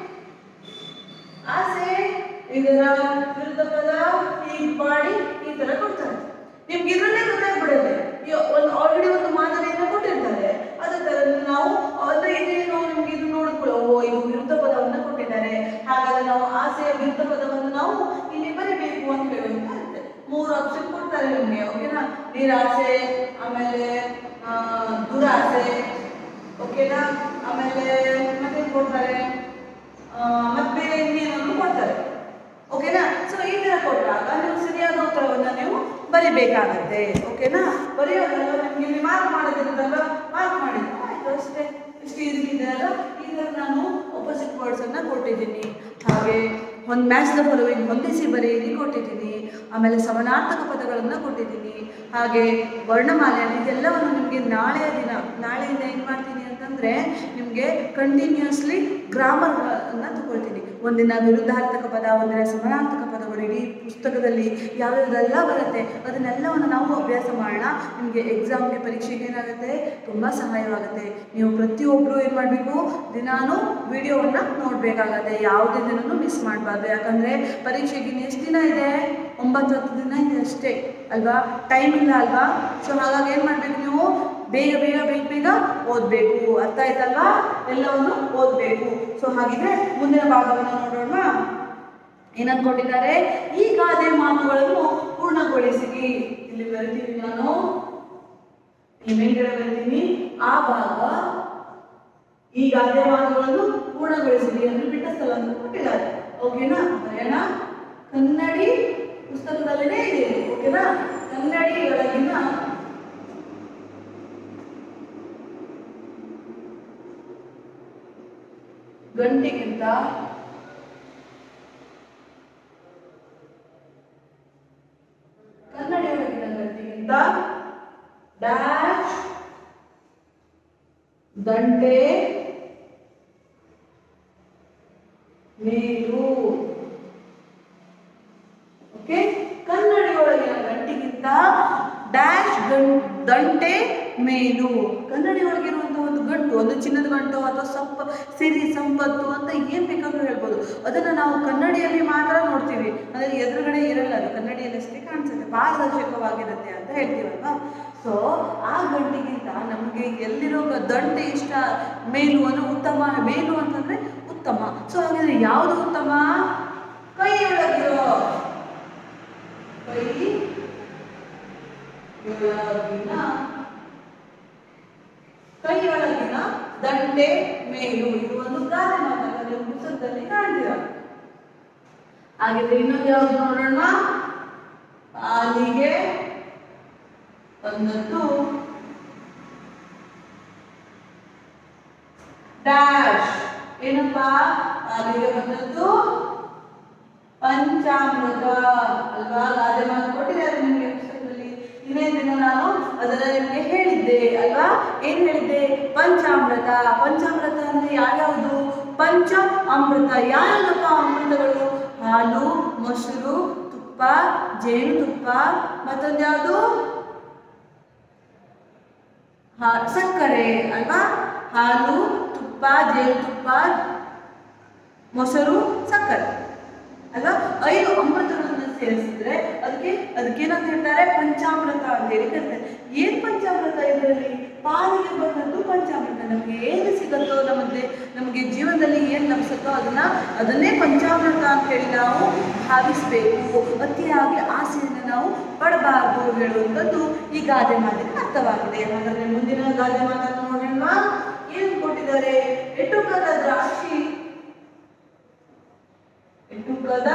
ಆಸೆ ಇದರ ವಿರುದ್ಧ ಪದ ಹೀಗೆ ಮಾಡಿ ಈ ತರ ಕೊಡ್ತಾರೆ ನಿಮ್ಗೆ ಇದರಲ್ಲೇ ಗೊತ್ತಾಗ್ಬಿಡುತ್ತೆ ಈ ಒಂದು ಆಲ್ರೆಡಿ ಒಂದು ಮಾದರಿಯನ್ನು ಕೊಟ್ಟಿರ್ತಾರೆ ಅದೇ ತರ ನಾವು ಅಂದ್ರೆ ಇದೇನು ನಿಮ್ಗೆ ಇದು ನೋಡ್ಕೊಳ್ಳೋ ಓ ಇದು ವಿರುದ್ಧ ಪದವನ್ನು ಕೊಟ್ಟಿದ್ದಾರೆ ಹಾಗಾದ್ರೆ ನಾವು ಆಸೆಯ ವಿರುದ್ಧ ಪದವನ್ನು ನಾವು ಇಲ್ಲಿ ಬರಿಬೇಕು ಅಂತ ಹೇಳುವಂತ ಮೂರು ಆಪ್ಷನ್ ಕೊಡ್ತಾರೆ ನಿಮ್ಗೆ ಓಕೆನಾ ನಿರಾಸೆ ಆಮೇಲೆ ಆ, ದುರಾಸೆ ಓಕೆನಾ ಆಮೇಲೆ ಮತ್ತೆ ಕೊಡ್ತಾರೆ ಆ, ಮತ್ತೆ ಬೇರೆ ಇನ್ನೇನನ್ನು ಕೊಡ್ತಾರೆ ಓಕೆನಾ ಸೊ ಈ ತರ ಕೊಟ್ಟಾಗ ನೀವು ಸರಿಯಾದ ಉತ್ತರವನ್ನ ನೀವು ಬರಿಬೇಕಾಗತ್ತೆ ಓಕೆನಾ ಬರೆಯೋದಲ್ಲ ನಿಮ್ಗೆ ಇಲ್ಲಿ ಮಾರ್ಕ್ ಮಾಡೋದಿರುತ್ತಲ್ಲ ಮಾರ್ಕ್ ಮಾಡಿದ್ದು ಆಯ್ತು ಅಷ್ಟೇ ಇಷ್ಟು ಈಸಿ ಇದೆ ಅಲ್ಲ ಈ ಥರ ನಾನು ಅಪೋಸಿಟ್ ವರ್ಡ್ಸ್ ಅನ್ನ ಕೊಟ್ಟಿದ್ದೀನಿ ಹಾಗೆ ಒಂದು ಮ್ಯಾಚ್ ದ ಫಾಲೋವಿಂಗ್ ಹೊಂದಿಸಿ ಬರೆಯಿರಿ ಕೊಟ್ಟಿದ್ದೀನಿ ಆಮೇಲೆ ಸಮಾನಾರ್ಥಕ ಪದಗಳನ್ನು ಕೊಟ್ಟಿದ್ದೀನಿ ಹಾಗೆ ವರ್ಣಮಾಲೆಯಲ್ಲಿ ಇದೆಲ್ಲವನ್ನು ನಿಮಗೆ ನಾಳೆಯ ದಿನ ನಾಳೆಯಿಂದ ಏನು ಮಾಡ್ತೀನಿ ಅಂತಂದರೆ ನಿಮಗೆ ಕಂಟಿನ್ಯೂಸ್ಲಿ ಗ್ರಾಮರ್ ಅನ್ನ ತಗೊಳ್ತೀನಿ ಒಂದಿನ ವಿರುದ್ಧಾರ್ಥಕ ಪದ ಒಂದಿನ ಸಮಾನಾರ್ಥಕ ಪದಗಳು ಇಡೀ ಪುಸ್ತಕದಲ್ಲಿ ಯಾವ್ಯಾವುದೆಲ್ಲ ಬರುತ್ತೆ ಅದನ್ನೆಲ್ಲವನ್ನು ನಾವು ಅಭ್ಯಾಸ ಮಾಡೋಣ ನಿಮಗೆ ಎಕ್ಸಾಮ್ಗೆ ಪರೀಕ್ಷೆಗೆ ಏನಾಗುತ್ತೆ ತುಂಬ ಸಹಾಯವಾಗುತ್ತೆ ನೀವು ಪ್ರತಿಯೊಬ್ಬರು ಏನು ಮಾಡಬೇಕು ದಿನಾನು ವಿಡಿಯೋವನ್ನು ನೋಡಬೇಕಾಗತ್ತೆ ಯಾವುದೇ ದಿನನೂ ಮಿಸ್ ಮಾಡಬಾರ್ದು ಯಾಕಂದರೆ ಪರೀಕ್ಷೆಗೆ ಇನ್ನು ಎಷ್ಟು ದಿನ ಇದೆ ಒಂಬತ್ತು ಹತ್ತು ದಿನ ಇದೆ ಅಷ್ಟೇ ಅಲ್ವಾ ಟೈಮ್ ಇಲ್ಲ ಅಲ್ವಾ ಸೊ ಹಾಗಾಗಿ ಏನು ಮಾಡಬೇಕು ನೀವು ಬೇಗ ಬೇಗ ಬೇಗ ಬೇಗ ಓದಬೇಕು ಅರ್ಥ ಆಯ್ತಲ್ವಾ ಎಲ್ಲವನ್ನು ಓದಬೇಕು ಸೊ ಹಾಗಿದ್ರೆ ಮುಂದಿನ ಭಾಗವನ್ನು ನೋಡೋಣ ಏನಂತ ಕೊಟ್ಟಿದ್ದಾರೆ ಈ ಗಾದೆ ಮಾತುಗಳನ್ನು ಪೂರ್ಣಗೊಳಿಸಿರಿ ಇಲ್ಲಿ ಬರಿತೀನಿ ನಾನು ಈ ಮೇಲ್ಗಡೆ ಬರಿತೀನಿ ಆ ಭಾಗ ಈ ಗಾದೆ ಮಾತುಗಳನ್ನು ಪೂರ್ಣಗೊಳಿಸಿರಿ ಅಂದ್ರೆ ಬಿಟ್ಟ ಸ್ಥಳ ಅಂತ ಕೊಟ್ಟಿದ್ದಾರೆ ಓಕೆನಾ ಬರೆಯೋಣ ಕನ್ನಡಿ ಪುಸ್ತಕದಲ್ಲಿನೇ ಇದೆ ಓಕೆನಾ ಕನ್ನಡಿಯೊಳಗಿನ ಗಂಟೆಗಿಂತ ಕನ್ನಡಿಯೊಳಗಿನ ಗಂಟೆಗಿಂತ ಡ್ಯಾಶ್ ದಂಡೆ ಮೇಲು ಓಕೆ ಕನ್ನಡಿಯೊಳಗಿನ ಗಂಟಿಗಿಂತ ಡ್ಯಾಶ್ ಗಂ ದಂಟೆ ಮೇಲು ಕನ್ನಡಿ ಒಳಗಿರುವಂತಹ ಒಂದು ಗಂಟು ಒಂದು ಚಿನ್ನದ ಗಂಟು ಅಥವಾ ಸಂಪ ಸಿರಿ ಸಂಪತ್ತು ಅಂತ ಏನ್ ಬೇಕಾದ್ರೂ ಹೇಳ್ಬೋದು ಅದನ್ನ ನಾವು ಕನ್ನಡಿಯಲ್ಲಿ ಮಾತ್ರ ನೋಡ್ತೀವಿ ಅಂದ್ರೆ ಎದುರುಗಡೆ ಇರಲ್ಲ ಅದು ಕನ್ನಡಿಯಲ್ಲಿ ಅಷ್ಟೇ ಕಾಣಿಸುತ್ತೆ ಪಾರದರ್ಶಕವಾಗಿರುತ್ತೆ ಅಂತ ಹೇಳ್ತೀವಲ್ವಾ ಸೊ ಆ ಗಂಟಿಗಿಂತ ನಮಗೆ ಎಲ್ಲಿರೋ ಗ- ದಂಟೆ ಇಷ್ಟ ಮೇಲು ಅಂದ್ರೆ ಉತ್ತಮ ಮೇಲು ಅಂತಂದ್ರೆ ಉತ್ತಮ ಸೊ ಹಾಗಾದ್ರೆ ಯಾವುದು ಉತ್ತಮ ಕೈಯೊಳಗಿರೋ ಕೈ ಒಳಗಿನ ಕೈಯೊಳಗಿನ ದಂಡೆ ಮೇಲು ಇದು ಒಂದು ಗಾದೆ ಮಾತಲ್ಲ ನೀವು ಪುಸ್ತಕದಲ್ಲಿ ಕಾಣ್ತೀರ ಹಾಗಿದ್ರೆ ಇನ್ನೊಂದು ಯಾವ್ದು ನೋಡೋಣ ಪಾಲಿಗೆ ಬಂದದ್ದು ಡ್ಯಾಶ್ ಏನಪ್ಪ ಪಾಲಿಗೆ ಬಂದದ್ದು ಪಂಚಾಮೃತ ಅಲ್ವಾ ಗಾದೆ ಮಾತು ಕೊಟ್ಟಿದ್ದಾರೆ ನಿಮಗೆ ಪುಸ್ತಕದಲ್ಲಿ ಇನ್ನೇ ದಿನ ನಾನು ಅದನ್ನ ನಿಮಗೆ ಹೇಳಿದ್ದೆ ಅಲ್ವಾ ಏನ್ ಹೇಳಿದ್ದೆ ಪಂಚಾಮೃತ ಪಂಚಾಮೃತ ಅಂದ್ರೆ ಯಾವ್ಯಾವುದು ಪಂಚ ಅಮೃತ ಯಾವ್ಯಾವಪ್ಪ ಅಮೃತಗಳು ಹಾಲು ಮೊಸರು ತುಪ್ಪ ಜೇನುತುಪ್ಪ ಮತ್ತೊಂದು ಯಾವುದು ಹಾ ಸಕ್ಕರೆ ಅಲ್ವಾ ಹಾಲು ತುಪ್ಪ ಜೇನುತುಪ್ಪ ಮೊಸರು ಸಕ್ಕರೆ ಅಲ್ವಾ ಐದು ಅಮೃತಗಳನ್ನು ಸೇರಿಸಿದ್ರೆ ಅದಕ್ಕೆ ಅದಕ್ಕೇನಂತ ಹೇಳ್ತಾರೆ ಪಂಚಾಮೃತ ಅಂತ ಹೇಳಿ ಕರೀತಾರೆ ಏನ್ ಪಂಚಾಮೃತ ಇದರಲ್ಲಿ ಪಾಲಿಗೆ ಬಂದದ್ದು ಪಂಚಾಮೃತ ನಮಗೆ ಏನು ಸಿಗುತ್ತೋ ನಮಗೆ ನಮಗೆ ಜೀವನದಲ್ಲಿ ಏನು ಲಭಿಸುತ್ತೋ ಅದನ್ನ ಅದನ್ನೇ ಪಂಚಾಮೃತ ಅಂತ ಹೇಳಿ ನಾವು ಭಾವಿಸಬೇಕು ಅತಿಯಾಗಿ ಆಸೆಯನ್ನು ನಾವು ಪಡಬಾರದು ಹೇಳುವಂಥದ್ದು ಈ ಗಾದೆ ಮಾತಿನ ಅರ್ಥವಾಗಿದೆ ಹಾಗಾದ್ರೆ ಮುಂದಿನ ಗಾದೆ ಮಾತನ್ನು ನೋಡೋಣ ಏನು ಕೊಟ್ಟಿದ್ದಾರೆ ಎಟುಕದ ದ್ರಾಕ್ಷಿ ಎಟುಕದ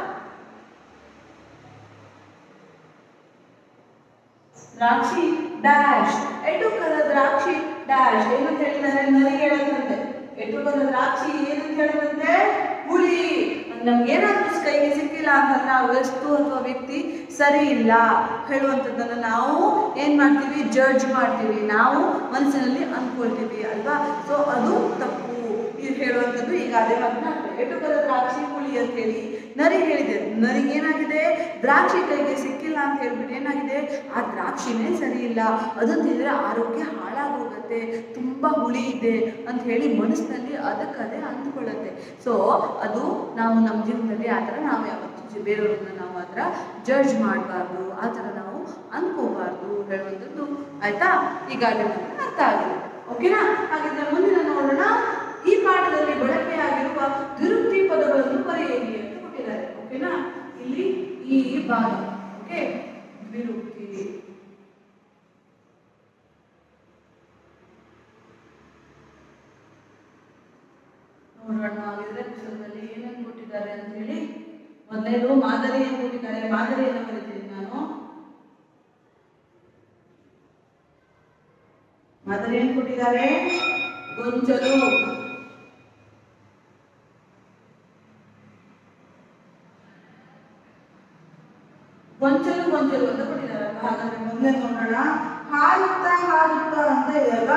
ದ್ರಾಕ್ಷಿ ಡ್ಯಾಶ್ ಎಟುಕದ ದ್ರಾಕ್ಷಿ ಡ್ಯಾಶ್ ಏನಂತ ಹೇಳಿದ್ದಾರೆ ನನಗೆ ಹೇಳದಂತೆ ಎಟುಕದ ದ್ರಾಕ್ಷಿ ಏನಂತ ಹೇಳದಂತೆ ಹುಳಿ ನಮ್ಗೆ ಏನಾದ್ರೂ ಕೈಗೆ ಸಿಕ್ಕಿಲ್ಲ ಅಂತಂದ್ರೆ ಆ ವಸ್ತು ಅಥವಾ ವ್ಯಕ್ತಿ ಸರಿ ಇಲ್ಲ ಹೇಳುವಂಥದ್ದನ್ನು ನಾವು ಏನ್ ಮಾಡ್ತೀವಿ ಜಡ್ಜ್ ಮಾಡ್ತೀವಿ ನಾವು ಮನಸ್ಸಿನಲ್ಲಿ ಅನ್ಕೊಳ್ತೀವಿ ಅಲ್ವಾ ಸೊ ಅದು ತಪ್ಪು ಇದು ಹೇಳುವಂಥದ್ದು ಈ ಗಾದೆ ಮಾತನ್ನ ಎಟುಕದ ದ್ರಾಕ್ಷಿ ಹುಳಿ ಅಂತ ಹೇಳಿ ನರಿ ಹೇಳಿದೆ ನರಿಗೆ ಏನಾಗಿದೆ ದ್ರಾಕ್ಷಿ ಕೈಗೆ ಸಿಕ್ಕಿಲ್ಲ ಅಂತ ಹೇಳ್ಬಿಟ್ಟು ಏನಾಗಿದೆ ಆ ದ್ರಾಕ್ಷಿನೇ ಸರಿ ಇಲ್ಲ ಅದು ತಿಂದರೆ ಆರೋಗ್ಯ ಹಾಳಾಗೋಗುತ್ತೆ ತುಂಬ ಹುಳಿ ಇದೆ ಅಂತ ಹೇಳಿ ಮನಸ್ಸಿನಲ್ಲಿ ಅದಕ್ಕದೇ ಅಂದ್ಕೊಳ್ಳುತ್ತೆ ಸೊ ಅದು ನಾವು ನಮ್ಮ ಜೀವನದಲ್ಲಿ ಆ ಥರ ನಾವು ಯಾವತ್ತೂ ಜಿ- ಬೇರೆಯವ್ರನ್ನ ನಾವು ಆ ಥರ ಜಡ್ಜ್ ಮಾಡಬಾರ್ದು ಆ ಥರ ನಾವು ಅನ್ಕೋಬಾರ್ದು ಹೇಳುವಂಥದ್ದು ಆಯ್ತಾ ಈ ಗಾದೆ ಮಾತಿನ ಅರ್ಥ ಆಗಿದೆ ಓಕೆನಾ ಹಾಗಿದ್ರೆ ಮುಂದಿನ ನೋಡೋಣ ಈ ಪಾಠದಲ್ಲಿ ಬಳಕೆಯಾಗಿರುವ ದುರುಕ್ತಿ ಪದಗಳನ್ನು ಬರೆಯಿರಿ ಅಂತ ಕೊಟ್ಟಿದ್ದಾರೆ ಓಕೆನಾ ಇಲ್ಲಿ ಈ ಭಾಗ ಓಕೆ ವಿರುಕ್ತಿ ನೋಡೋಣ ಹಾಗಿದ್ರೆ ಪುಸ್ತಕದಲ್ಲಿ ಏನೇನು ಕೊಟ್ಟಿದ್ದಾರೆ ಅಂತ ಹೇಳಿ ಮೊದಲೇದು ಮಾದರಿ ಏನು ಕೊಟ್ಟಿದ್ದಾರೆ ಮಾದರಿಯನ್ನು ಬರೀತೀನಿ ನಾನು ಮಾದರಿ ಏನು ಕೊಟ್ಟಿದ್ದಾರೆ ಗೊಂಚಲು ಗೊಂಚಲು ಗೊಂಚಲು ಅಂತ ಕೊಟ್ಟಿದ್ದಾರೆ ಹಾಗಾದ್ರೆ ಮೊದಲೇ ನೋಡೋಣ ಹಾರುತ್ತ ಹಾರುತ್ತ ಅಂತ ಇದೆ ಅಲ್ವಾ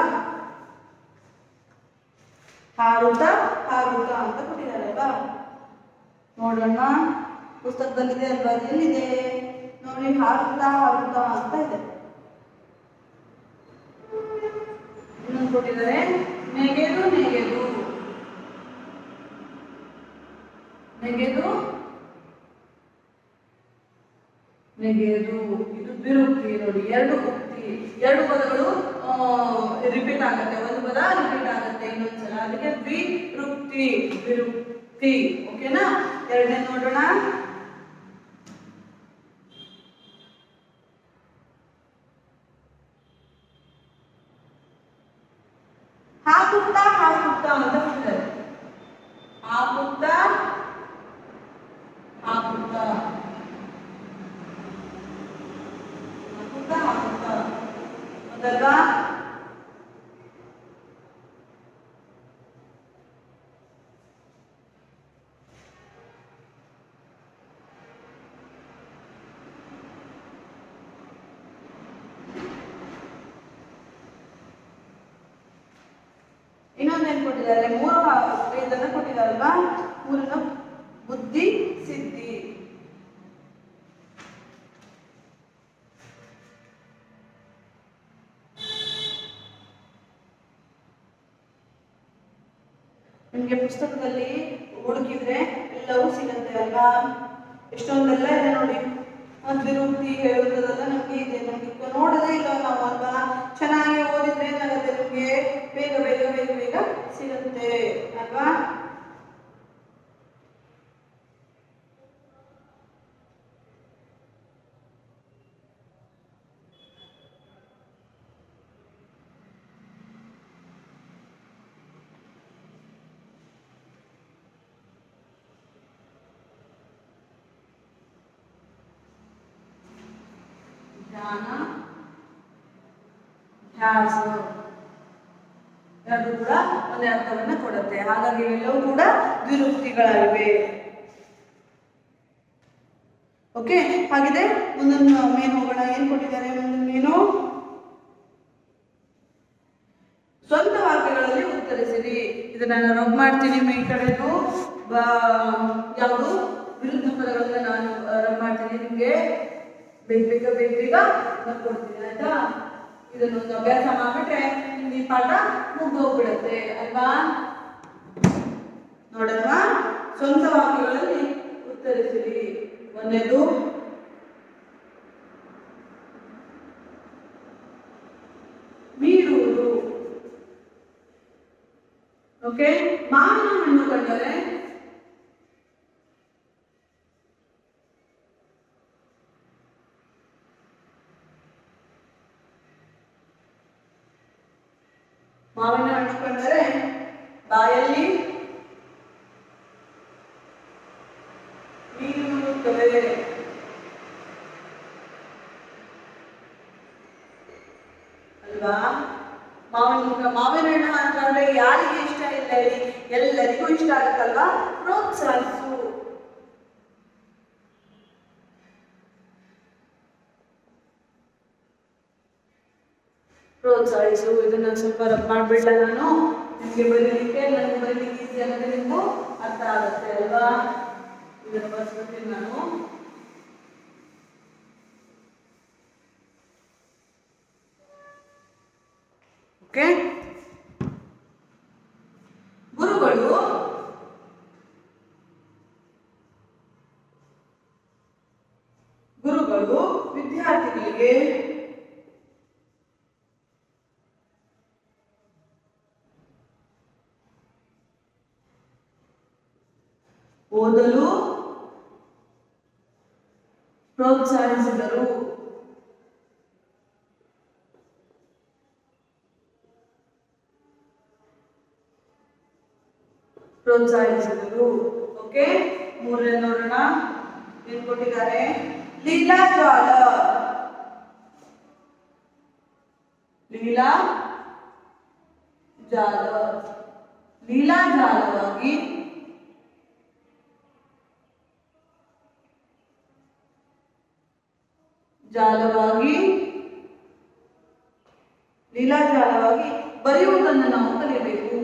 ಹಾರುತ್ತ ಹಾರುತ್ತ ಅಂತ ಕೊಟ್ಟಿದ್ದಾರೆ ಅಲ್ವಾ ನೋಡೋಣ ಪುಸ್ತಕದಲ್ಲಿದೆ ಅಲ್ವಾ ಅದು ಎಲ್ಲಿದೆ ನೋಡಿ ಹಾರುತ್ತಾ ಹಾರುತ್ತಾ ಅಂತ ಇದೆ ಇನ್ನೊಂದು ಕೊಟ್ಟಿದ್ದಾರೆ ನೆಗೆದು ನೆಗೆದು ನೆಗೆದು ನೆಗೆದು ಇದು ಬಿರುಕ್ತಿ ನೋಡಿ ಎರಡು ಉಕ್ತಿ ಎರಡು ಪದಗಳು ರಿಪೀಟ್ ಆಗುತ್ತೆ ಒಂದು ಪದ ರಿಪೀಟ್ ಆಗುತ್ತೆ ಇನ್ನೊಂದ್ಸಲ ಅದಕ್ಕೆ ದ್ವಿರುಕ್ತಿ ಬಿರುಕ್ತಿ ಓಕೆನಾ ಎರಡನೇ ನೋಡೋಣ ಹಾಕುತ್ತಾ ಹಾಕುತ್ತಾ ಅಂತ ಹೇಳ್ತಾರೆ ಹಾಕುತ್ತಾ ಹಾಕುತ್ತಾ ಹಾಕುತ್ತಾ ಹಾಕುತ್ತಾ ಹೌದಲ್ವಾ ಇನ್ನೊಂದೇನು ಕೊಟ್ಟಿದ್ದಾರೆ ಮೂರು ಇದನ್ನ ಕೊಟ್ಟಿದ್ದಾರಲ್ವಾ ಮೂರನ್ನ ಬುದ್ಧಿ ಸಿದ್ಧಿ ನಿಮಗೆ ಪುಸ್ತಕದಲ್ಲಿ ಹುಡುಕಿದ್ರೆ ಎಲ್ಲವೂ ಸಿಗುತ್ತೆ ಅಲ್ವಾ ಎಷ್ಟೊಂದೆಲ್ಲ ಇದೆ ನೋಡಿ ವಿರುಕ್ತಿ ಹೇಳುವುದೆಲ್ಲ ನಮಗೆ ಇದೆ ನಮಗೆ ಈಗ ನೋಡೋದೇ ಇಲ್ಲ ನಾವು ಅಲ್ವಾ ಚೆನ್ನಾಗಿ ಓದಿದ್ರೆ ಏನಾಗುತ್ತೆ ನಿಮಗೆ ಬೇಗ ಬೇಗ ಬೇಗ ಬೇಗ ಸಿಗುತ್ತೆ ಅಲ್ವಾ ಧ್ಯಾನ ಧ್ಯಾಸ ಎರಡು ಕೂಡ ಒಂದೇ ಅರ್ಥವನ್ನ ಕೊಡುತ್ತೆ ಹಾಗಾಗಿ ಇವೆಲ್ಲವೂ ಕೂಡ ದ್ವಿರುಕ್ತಿಗಳಾಗಿವೆ ಓಕೆ ಹಾಗಿದೆ ಮುಂದೊಂದು ಮೇನ್ ಹೋಗೋಣ ಏನ್ ಕೊಟ್ಟಿದ್ದಾರೆ ಮುಂದಿನ ಮೇನು ಸ್ವಂತ ವಾಕ್ಯಗಳಲ್ಲಿ ಉತ್ತರಿಸಿರಿ ಇದನ್ನ ನಾನು ರಬ್ ಮಾಡ್ತೀನಿ ಈ ಕಡೆದು ಯಾವುದು ವಿರುದ್ಧ ಪದಗಳನ್ನ ನಾನು ರಬ್ ಮಾಡ್ತೀನಿ ನಿಮಗೆ ಬೇಗ ಬೇಗ ಬೇಗ ಬೇಗ ಬರ್ಕೊಡ್ತೀನಿ ಆಯ್ತಾ ಇದನ್ನೊಂದು ಅಭ್ಯಾಸ ಮಾಡ್ಬಿಟ್ರೆ ನಿಮ್ಗೆ ಈ ಪಾಠ ಮುಗ್ದೋಗ್ಬಿಡುತ್ತೆ ಅಲ್ವಾ ನೋಡೋಣ ಸ್ವಂತ ವಾಕ್ಯಗಳಲ್ಲಿ ಉತ್ತರಿಸಿರಿ ಒಂದನೇದು ಮೀರುವುದು ಓಕೆ ಮಾವಿನ ಹಣ್ಣು ಕಂಡರೆ ಮಾವಿನ ಹಣ್ಣು ಕಂಡರೆ ಬಾಯಲ್ಲಿ ನೀರು ಬರುತ್ತವೆ ಅಲ್ವಾ ಮಾವಿನ ಮಾವಿನ ಹಣ್ಣು ಅಂತಂದ್ರೆ ಯಾರಿಗೆ ಇಷ್ಟ ಇಲ್ಲ ಹೇಳಿ ಎಲ್ಲರಿಗೂ ಇಷ್ಟ ಆಗುತ್ತಲ್ವಾ ಪ್ರೋತ್ಸಾಹಿಸು ಪ್ರೋತ್ಸಾಹಿಸು ಇದನ್ನ ಸ್ವಲ್ಪ ರಬ್ ಮಾಡ್ಬಿಡ್ಲ ನಾನು ನಿಮಗೆ ಬರೀಲಿಕ್ಕೆ ನನಗೆ ಬರೀಲಿಕ್ಕೆ ಈಸಿ ಆಗುತ್ತೆ ನಿಮಗೂ ಅರ್ಥ ಆಗುತ್ತೆ ಅಲ್ವಾ ಇದನ್ನು ಬರ್ಸ್ಬಿಡ್ತೀನಿ ನಾನು ಓಕೆ ಗುರುಗಳು ಗುರುಗಳು ವಿದ್ಯಾರ್ಥಿಗಳಿಗೆ ಓದಲು ಪ್ರೋತ್ಸಾಹಿಸಿದರು ಪ್ರೋತ್ಸಾಹಿಸಿದರು ಓಕೆ ಮೂರನೇ ನೋಡೋಣ ಏನ್ ಕೊಟ್ಟಿದ್ದಾರೆ ಲೀಲಾ ಜಾಲ ಲೀಲಾ ಜಾಲ ಲೀಲಾ ಜಾಲವಾಗಿ ಜಾಲವಾಗಿ ಲೀಲಾಜಾಲವಾಗಿ ಬರೆಯುವುದನ್ನು ನಾವು ಕಲಿಯಬೇಕು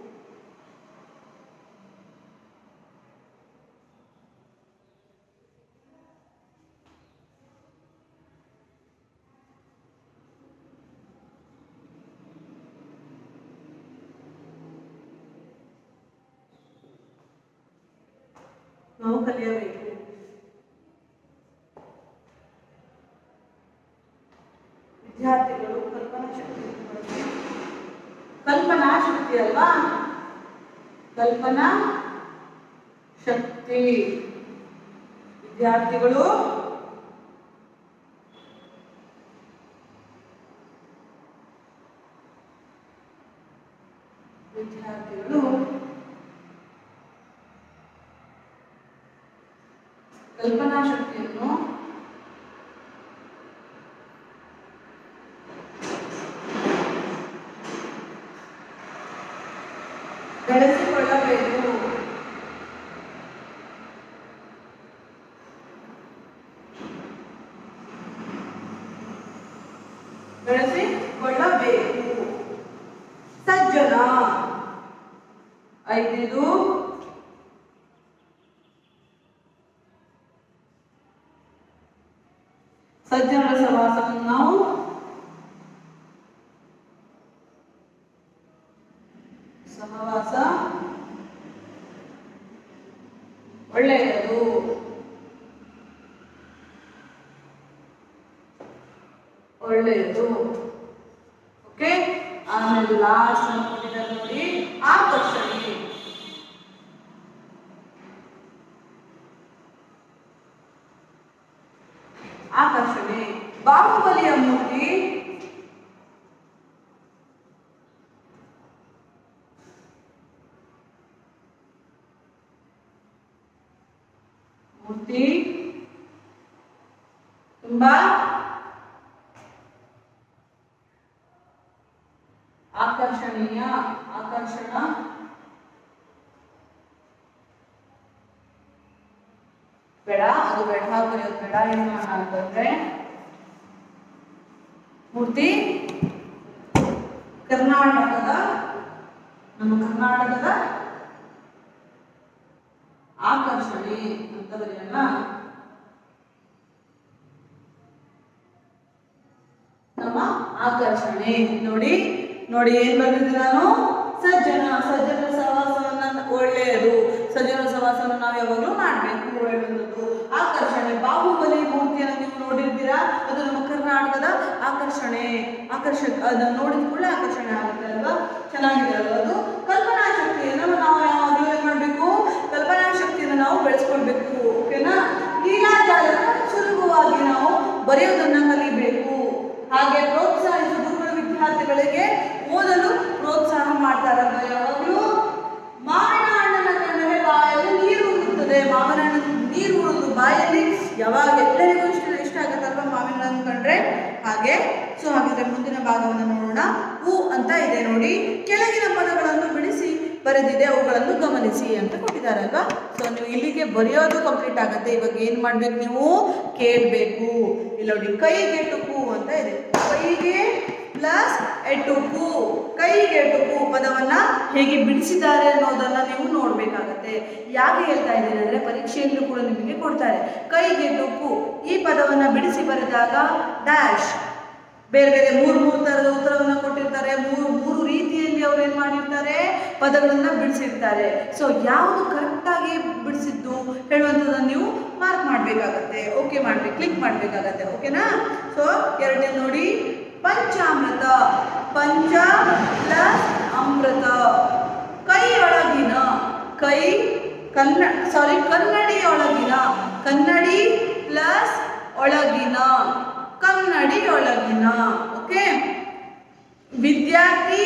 ನಾವು ಕಲಿಯಬೇಕು ವಿದ್ಯಾರ್ಥಿಗಳು ಕಲ್ಪನಾ ಶಕ್ತಿ ಕಲ್ಪನಾ ಶಕ್ತಿ ಅಲ್ವಾ ಕಲ್ಪನಾ ಶಕ್ತಿ ವಿದ್ಯಾರ್ಥಿಗಳು ವಿದ್ಯಾರ್ಥಿಗಳು ಕಲ್ಪನಾ ಶಕ್ತಿಯನ್ನು ಬೆಳೆಸಿಕೊಳ್ಳಬೇಕು ಬೆಳೆಸಿಕೊಳ್ಳಬೇಕು ಸಜ್ಜನ ಐದಿದು ಸಜ್ಜನರ ಸಹವಾಸವನ್ನು ನಾವು ಸಹವಾಸ ಒಳ್ಳೆಯದು ಒಳ್ಳೆಯದು ಓಕೆ ಆಮೇಲೆ ಲಾಸ್ಟ್ ಕೊಟ್ಟಿದ್ದಾರೆ ನೋಡಿ ಆಕರ್ಷಣೆ ಆಕರ್ಷಣೆ ಬಾಹುಬಲಿಯ ಮೂರ್ತಿ ಮೂರ್ತಿ ತುಂಬಾ ಆಕರ್ಷಣೀಯ ಆಕರ್ಷಣ ಬೇಡ ಅದು ಬೇಡ ಬರೆಯೋದು ಬೇಡ ಏನು ಮಾಡೋಣ ಅಂತಂದ್ರೆ ಮೂರ್ತಿ ಕರ್ನಾಟಕದ ನಮ್ಮ ಕರ್ನಾಟಕದ ಆಕರ್ಷಣೆ ಅಂತ ಬರೆಯೋಣ ನಮ್ಮ ಆಕರ್ಷಣೆ ನೋಡಿ ನೋಡಿ ಏನ್ ಬಂದಿದೆ ನಾನು ಸಜ್ಜನ ಸಜ್ಜನ ಸಹವಾಸವನ್ನ ಒಳ್ಳೆಯದು ಸಜ್ಜನ ಸಹವಾಸವನ್ನು ನಾವು ಯಾವಾಗಲೂ ಮಾಡಬೇಕು ಒಳ್ಳೆಯದು ಆಕರ್ಷಣೆ ಬಾಹುಬಲಿ ಮೂರ್ತಿಯನ್ನು ನೀವು ನೋಡಿರ್ತೀರಾ ಅದು ನಮ್ಮ ಕರ್ನಾಟಕದ ಆಕರ್ಷಣೆ ಆಕರ್ಷಕ ಅದನ್ನು ನೋಡಿದ ಕೂಡಲೇ ಆಕರ್ಷಣೆ ಆಗುತ್ತೆ ಅಲ್ವಾ ಚೆನ್ನಾಗಿದೆ ಅಲ್ವಾ ಅದು ಕಲ್ಪನಾ ಶಕ್ತಿಯನ್ನು ನಾವು ಯಾವಾಗಲೂ ಏನ್ ಮಾಡಬೇಕು ಕಲ್ಪನಾ ಶಕ್ತಿಯನ್ನು ನಾವು ಬೆಳೆಸ್ಕೊಳ್ಬೇಕು ಓಕೆನಾ ಲೀಲಾಜಾಲನ ಸುಲಭವಾಗಿ ನಾವು ಬರೆಯೋದನ್ನ ಕಲಿಬೇಕು ಹಾಗೆ ಪ್ರೋತ್ಸಾಹಿಸಿ ಗುರುಗಳು ವಿದ್ಯಾರ್ಥಿಗಳಿಗೆ ಓದಲು ಪ್ರೋತ್ಸಾಹ ಮಾಡ್ತಾರಲ್ವ ಯಾವಾಗಲೂ ಮಾವಿನ ಹಣ್ಣನ್ನ ಕಂಡರೆ ಬಾಯಲ್ಲಿ ನೀರು ಉರುತ್ತದೆ ಮಾವಿನ ಹಣ್ಣು ನೀರು ಉರುದು ಬಾಯಲ್ಲಿ ಯಾವಾಗ ಎಲ್ಲರಿಗೂ ಇಷ್ಟ ಇಷ್ಟ ಆಗುತ್ತಲ್ವ ಮಾವಿನ ಹಣ್ಣು ಕಂಡ್ರೆ ಹಾಗೆ ಸೊ ಹಾಗಿದ್ರೆ ಮುಂದಿನ ಭಾಗವನ್ನು ನೋಡೋಣ ಹೂ ಅಂತ ಇದೆ ನೋಡಿ ಕೆಳಗಿನ ಪದಗಳನ್ನು ಬಿಡಿಸಿ ಬರೆದಿದೆ ಅವುಗಳನ್ನು ಗಮನಿಸಿ ಅಂತ ಕೊಟ್ಟಿದ್ದಾರಲ್ವಾ ಸೊ ನೀವು ಇಲ್ಲಿಗೆ ಬರೆಯೋದು ಕಂಪ್ಲೀಟ್ ಆಗುತ್ತೆ ಇವಾಗ ಏನು ಮಾಡ್ಬೇಕು ನೀವು ಕೇಳಬೇಕು ಇಲ್ಲಿ ನೋಡಿ ಕೈಗೆಟುಕು ಅಂತ ಇದೆ ಕೈಗೆ ಪ್ಲಸ್ ಎಟುಕು ಕೈಗೆಟುಕು ಪದವನ್ನ ಹೇಗೆ ಬಿಡಿಸಿದ್ದಾರೆ ಅನ್ನೋದನ್ನ ನೀವು ನೋಡಬೇಕಾಗತ್ತೆ ಯಾಕೆ ಹೇಳ್ತಾ ಇದ್ದೀನಿ ಅಂದ್ರೆ ಪರೀಕ್ಷೆಯಲ್ಲೂ ಕೂಡ ನಿಮಗೆ ಕೊಡ್ತಾರೆ ಕೈಗೆ ದುಕ್ಕು ಈ ಪದವನ್ನ ಬಿಡಿಸಿ ಬರೆದಾಗ ಡ್ಯಾಶ್ ಬೇರೆ ಬೇರೆ ಮೂರು ಮೂರು ಥರದ ಉತ್ತರವನ್ನ ಕೊಟ್ಟಿರ್ತಾರೆ ಮೂರು ಮೂರು ರೀತಿಯಲ್ಲಿ ಅವ್ರು ಏನು ಮಾಡಿರ್ತಾರೆ ಪದಗಳನ್ನ ಬಿಡಿಸಿರ್ತಾರೆ ಸೊ ಯಾವುದು ಕರೆಕ್ಟಾಗಿ ಬಿಡಿಸಿದ್ದು ಹೇಳುವಂಥದ್ದನ್ನ ನೀವು ಮಾರ್ಕ್ ಮಾಡಬೇಕಾಗತ್ತೆ ಓಕೆ ಮಾಡ್ಬೇಕು ಕ್ಲಿಕ್ ಮಾಡಬೇಕಾಗತ್ತೆ ಓಕೆನಾ ಸೊ ಎರಡನೇ ನೋಡಿ ಪಂಚಾಮೃತ ಪಂಚ ಪ್ಲಸ್ ಅಮೃತ ಕೈಯೊಳಗಿನ ಕೈ ಕನ್ನ ಸಾರಿ ಕನ್ನಡಿಯೊಳಗಿನ ಕನ್ನಡಿ ಪ್ಲಸ್ ಒಳಗಿನ ಕನ್ನಡಿಯೊಳಗಿನ ಓಕೆ ವಿದ್ಯಾರ್ಥಿ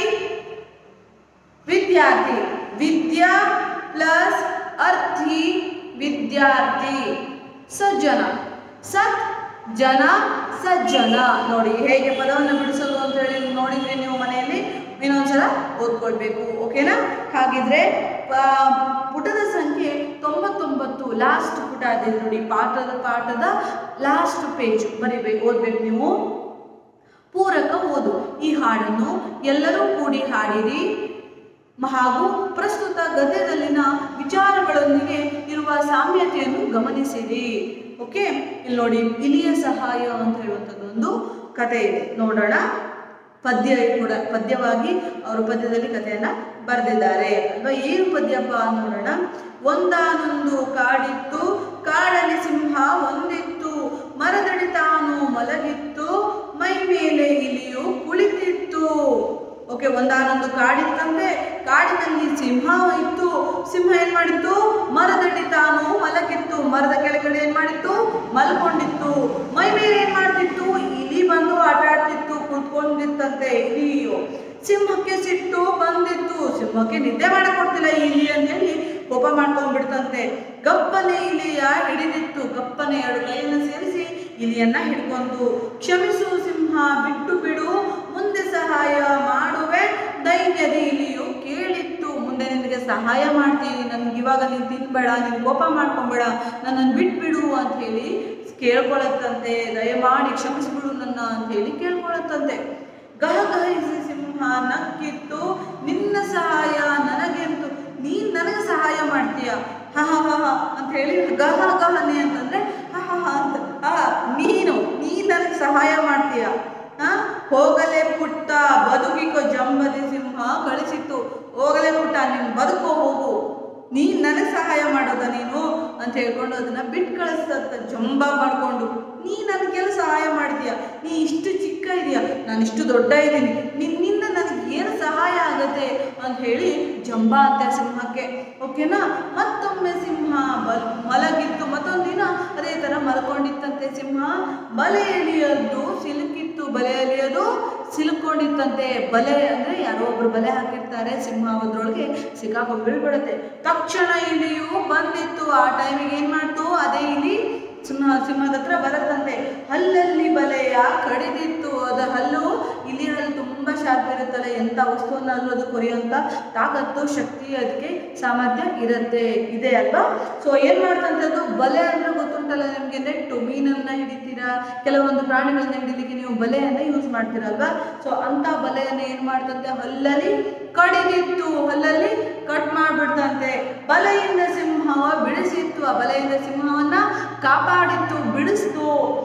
ವಿದ್ಯಾರ್ಥಿ ವಿದ್ಯಾ ಪ್ಲಸ್ ಅರ್ಥಿ ವಿದ್ಯಾರ್ಥಿ ಸಜ್ಜನ ಸತ್ ಜನ ಸಜ್ಜನ ನೋಡಿ ಹೇಗೆ ಪದವನ್ನು ಬಿಡಿಸೋದು ಅಂತ ಹೇಳಿ ನೋಡಿದ್ರಿ ನೀವು ಮನೆಯಲ್ಲಿ ಇನ್ನೊಂದ್ಸಲ ಓದ್ಕೊಳ್ಬೇಕು ಓಕೆನಾ ಹಾಗಿದ್ರೆ ಪ- ಪುಟದ ಸಂಖ್ಯೆ ತೊಂಬತ್ತೊಂಬತ್ತು ಲಾಸ್ಟ್ ಪುಟ ಇದೆ ನೋಡಿ ಪಾಠದ ಪಾಠದ ಲಾಸ್ಟ್ ಪೇಜ್ ಬರಿಬೇಕು ಓದ್ಬೇಕು ನೀವು ಪೂರಕ ಓದು ಈ ಹಾಡನ್ನು ಎಲ್ಲರೂ ಕೂಡಿ ಹಾಡಿರಿ ಹಾಗೂ ಪ್ರಸ್ತುತ ಗದ್ಯದಲ್ಲಿನ ವಿಚಾರಗಳೊಂದಿಗೆ ಇರುವ ಸಾಮ್ಯತೆಯನ್ನು ಗಮನಿಸಿರಿ ಓಕೆ ಇಲ್ಲಿ ನೋಡಿ ಇಲಿಯ ಸಹಾಯ ಅಂತ ಹೇಳುವಂಥದ್ದು ಒಂದು ಕಥೆ ಇದೆ ನೋಡೋಣ ಪದ್ಯ ಕೂಡ ಪದ್ಯವಾಗಿ ಅವರು ಪದ್ಯದಲ್ಲಿ ಕಥೆಯನ್ನ ಬರೆದಿದ್ದಾರೆ ಅಲ್ವಾ ಏನು ಪದ್ಯಪ್ಪ ನೋಡೋಣ ಒಂದಾನೊಂದು ಕಾಡಿತ್ತು ಕಾಡಲ್ಲಿ ಸಿಂಹ ಒಂದಿತ್ತು ಮರದಡಿ ತಾನು ಮಲಗಿತ್ತು ಮೈ ಮೇಲೆ ಇಲಿಯು ಕುಳಿತಿತ್ತು ಓಕೆ ಒಂದಾನೊಂದು ಕಾಡಿತ್ತಂತೆ ಕಾಡಿನಲ್ಲಿ ಸಿಂಹ ಇತ್ತು ಸಿಂಹ ಏನ್ ಮಾಡಿತ್ತು ಮರದಡಿ ತಾನು ಮಲಗಿತ್ತು ಮರದ ಕೆಳಗಡೆ ಏನ್ ಮಾಡಿತ್ತು ಮಲ್ಕೊಂಡಿತ್ತು ಮೈ ಮೇಲೆ ಏನ್ ಮಾಡ್ತಿತ್ತು ಇಲಿ ಬಂದು ಆಟ ಆಡ್ತಿತ್ತು ಕುತ್ಕೊಂಡಿತ್ತಂತೆ ಇಲಿಯು ಸಿಂಹಕ್ಕೆ ಸಿಟ್ಟು ಬಂದಿತ್ತು ಸಿಂಹಕ್ಕೆ ನಿದ್ದೆ ಮಾಡಕ್ ಕೊಡ್ತಿಲ್ಲ ಈ ಇಲಿ ಅಂತೇಳಿ ಕೋಪ ಮಾಡ್ಕೊಂಡ್ಬಿಡ್ತಂತೆ ಗಪ್ಪನೆ ಇಲಿಯ ಹಿಡಿದಿತ್ತು ಗಪ್ಪನೆ ಎರಡು ಕೈಯನ್ನು ಸೇರಿಸಿ ಇಲಿಯನ್ನ ಹಿಡ್ಕೊಂತು ಕ್ಷಮಿಸು ಸಿಂಹ ಬಿಟ್ಟು ಬಿಡು ಮುಂದೆ ಸಹಾಯ ಮಾಡುವೆ ಧೈರ್ಯದಿ ಇಲಿಯು ಕೇಳಿತ್ತು ಮುಂದೆ ನಿನಗೆ ಸಹಾಯ ಮಾಡ್ತೀನಿ ನನ್ಗೆ ಇವಾಗ ನೀನು ತಿನ್ಬೇಡ ನೀನು ಕೋಪ ಮಾಡ್ಕೊಂಬೇಡ ನನ್ನನ್ನು ಬಿಟ್ಬಿಡು ಅಂತ ಹೇಳಿ ಕೇಳ್ಕೊಳತ್ತಂತೆ ದಯಮಾಡಿ ಕ್ಷಮಿಸ್ಬಿಡು ನನ್ನ ಅಂತ ಹೇಳಿ ಕೇಳ್ಕೊಳತ್ತಂತೆ ಗಹಗಹಿಸಿ ಸಿಂಹ ನಕ್ಕಿತ್ತು ನಿನ್ನ ಸಹಾಯ ನನಗೆಂತು ನೀನ್ ನನಗೆ ಸಹಾಯ ಮಾಡ್ತೀಯ ಹ ಹ ಹ ಹ ಅಂತ ಹೇಳಿ ಗಹ ಗಹನೆ ಅಂತಂದ್ರೆ ಹ ಹ ಹ ಅಂತ ಆ ನೀನು ನೀನ್ ನನಗೆ ಸಹಾಯ ಮಾಡ್ತೀಯ ಹ ಹೋಗಲೇ ಪುಟ್ಟ ಬದುಕಿಕೋ ಜಂಬದಿ ಸಿಂಹ ಕಳಿಸಿತ್ತು ಹೋಗಲೇ ಪುಟ್ಟ ನೀನು ಬದುಕೋ ಹೋಗು ನೀನ್ ನನಗೆ ಸಹಾಯ ಮಾಡೋದ ನೀನು ಅಂತ ಹೇಳ್ಕೊಂಡು ಅದನ್ನ ಬಿಟ್ಟು ಕಳಿಸ್ತಂತ ಜಂಬ ಮಾಡ್ಕೊಂಡು ನೀ ನನಗೆಲ್ಲ ಸಹಾಯ ಮಾಡ್ತೀಯ ನೀ ಇಷ್ಟು ಚಿಕ್ಕ ಇದೆಯಾ ನಾನು ಇಷ್ಟು ದೊಡ್ಡ ಇದ್ದೀನಿ ನಿನ್ನಿಂದ ನನಗೆ ಏನು ಸಹಾಯ ಆಗತ್ತೆ ಅಂತ ಹೇಳಿ ಜಂಬ ಅಂತೆ ಸಿಂಹಕ್ಕೆ ಓಕೆನಾ ಮತ್ತೊಮ್ಮೆ ಸಿಂಹ ಬಲ್ ಮಲಗಿತ್ತು ಮತ್ತೊಂದು ದಿನ ಅದೇ ಥರ ಮಲ್ಕೊಂಡಿತ್ತಂತೆ ಸಿಂಹ ಬಲೆ ಎಳಿಯೋದು ಸಿಲುಕಿತ್ತು ಬಲೆ ಎಳಿಯೋದು ಸಿಲುಕೊಂಡಿತ್ತಂತೆ ಬಲೆ ಅಂದ್ರೆ ಯಾರೋ ಒಬ್ರು ಬಲೆ ಹಾಕಿರ್ತಾರೆ ಸಿಂಹ ಅದ್ರೊಳಗೆ ಸಿಕ್ಕಾಕೊಂಡು ಬೀಳ್ಬಿಡುತ್ತೆ ತಕ್ಷಣ ಇಲಿಯು ಬಂದಿತ್ತು ಆ ಟೈಮಿಗೆ ಏನ್ ಮಾಡ್ತು ಅದೇ ಇಲಿ ಸಿಂಹ ಸಿಂಹದ ಹತ್ರ ಬರತ್ತಂತೆ ಹಲ್ಲಲ್ಲಿ ಬಲೆಯ ಕಡಿದಿತ್ತು ಅದ ಹಲ್ಲು ಇಲಿ ಹಲ್ಲು ತುಂಬಾ ಶಾರ್ಪ್ ಇರುತ್ತಲ್ಲ ಎಂತ ವಸ್ತುವನ್ನಾದ್ರೂ ಅದು ಕೊರಿಯುವಂತ ತಾಕತ್ತು ಶಕ್ತಿ ಅದಕ್ಕೆ ಸಾಮರ್ಥ್ಯ ಇರುತ್ತೆ ಇದೆ ಅಲ್ವಾ ಸೊ ಏನ್ ಮಾಡ್ತಂತದ್ದು ಬಲೆ ಅಂದ್ರೆ ಗೊತ್ತುಂಟಲ್ಲ ನಿಮ್ಗೆ ನೆಟ್ಟು ಮೀನನ್ನ ಹಿಡಿತೀರಾ ಕೆಲವೊಂದು ಪ್ರಾಣಿಗಳನ್ನ ಹಿಡಿಲಿಕ್ಕೆ ನೀವು ಬಲೆಯನ್ನ ಯೂಸ್ ಮಾಡ್ತೀರಲ್ವಾ ಸೊ ಅಂತ ಬಲೆಯನ್ನ ಏನ್ ಮಾಡ್ತಂತೆ ಹಲ್ಲಲ್ಲಿ ಕಡಿದಿತ್ತು ಹಲ್ಲಲ್ಲಿ ಕಟ್ ಮಾಡ್ಬಿಡ್ತಂತೆ ಬಲೆಯಿಂದ ಸಿಂಹವ ಬಿಡಿಸಿತ್ತು ಆ ಬಲೆಯಿಂದ ಸಿಂಹವನ್ನ ಕಾಪಾಡಿತ್ತು ಬಿಡಿಸ್ತು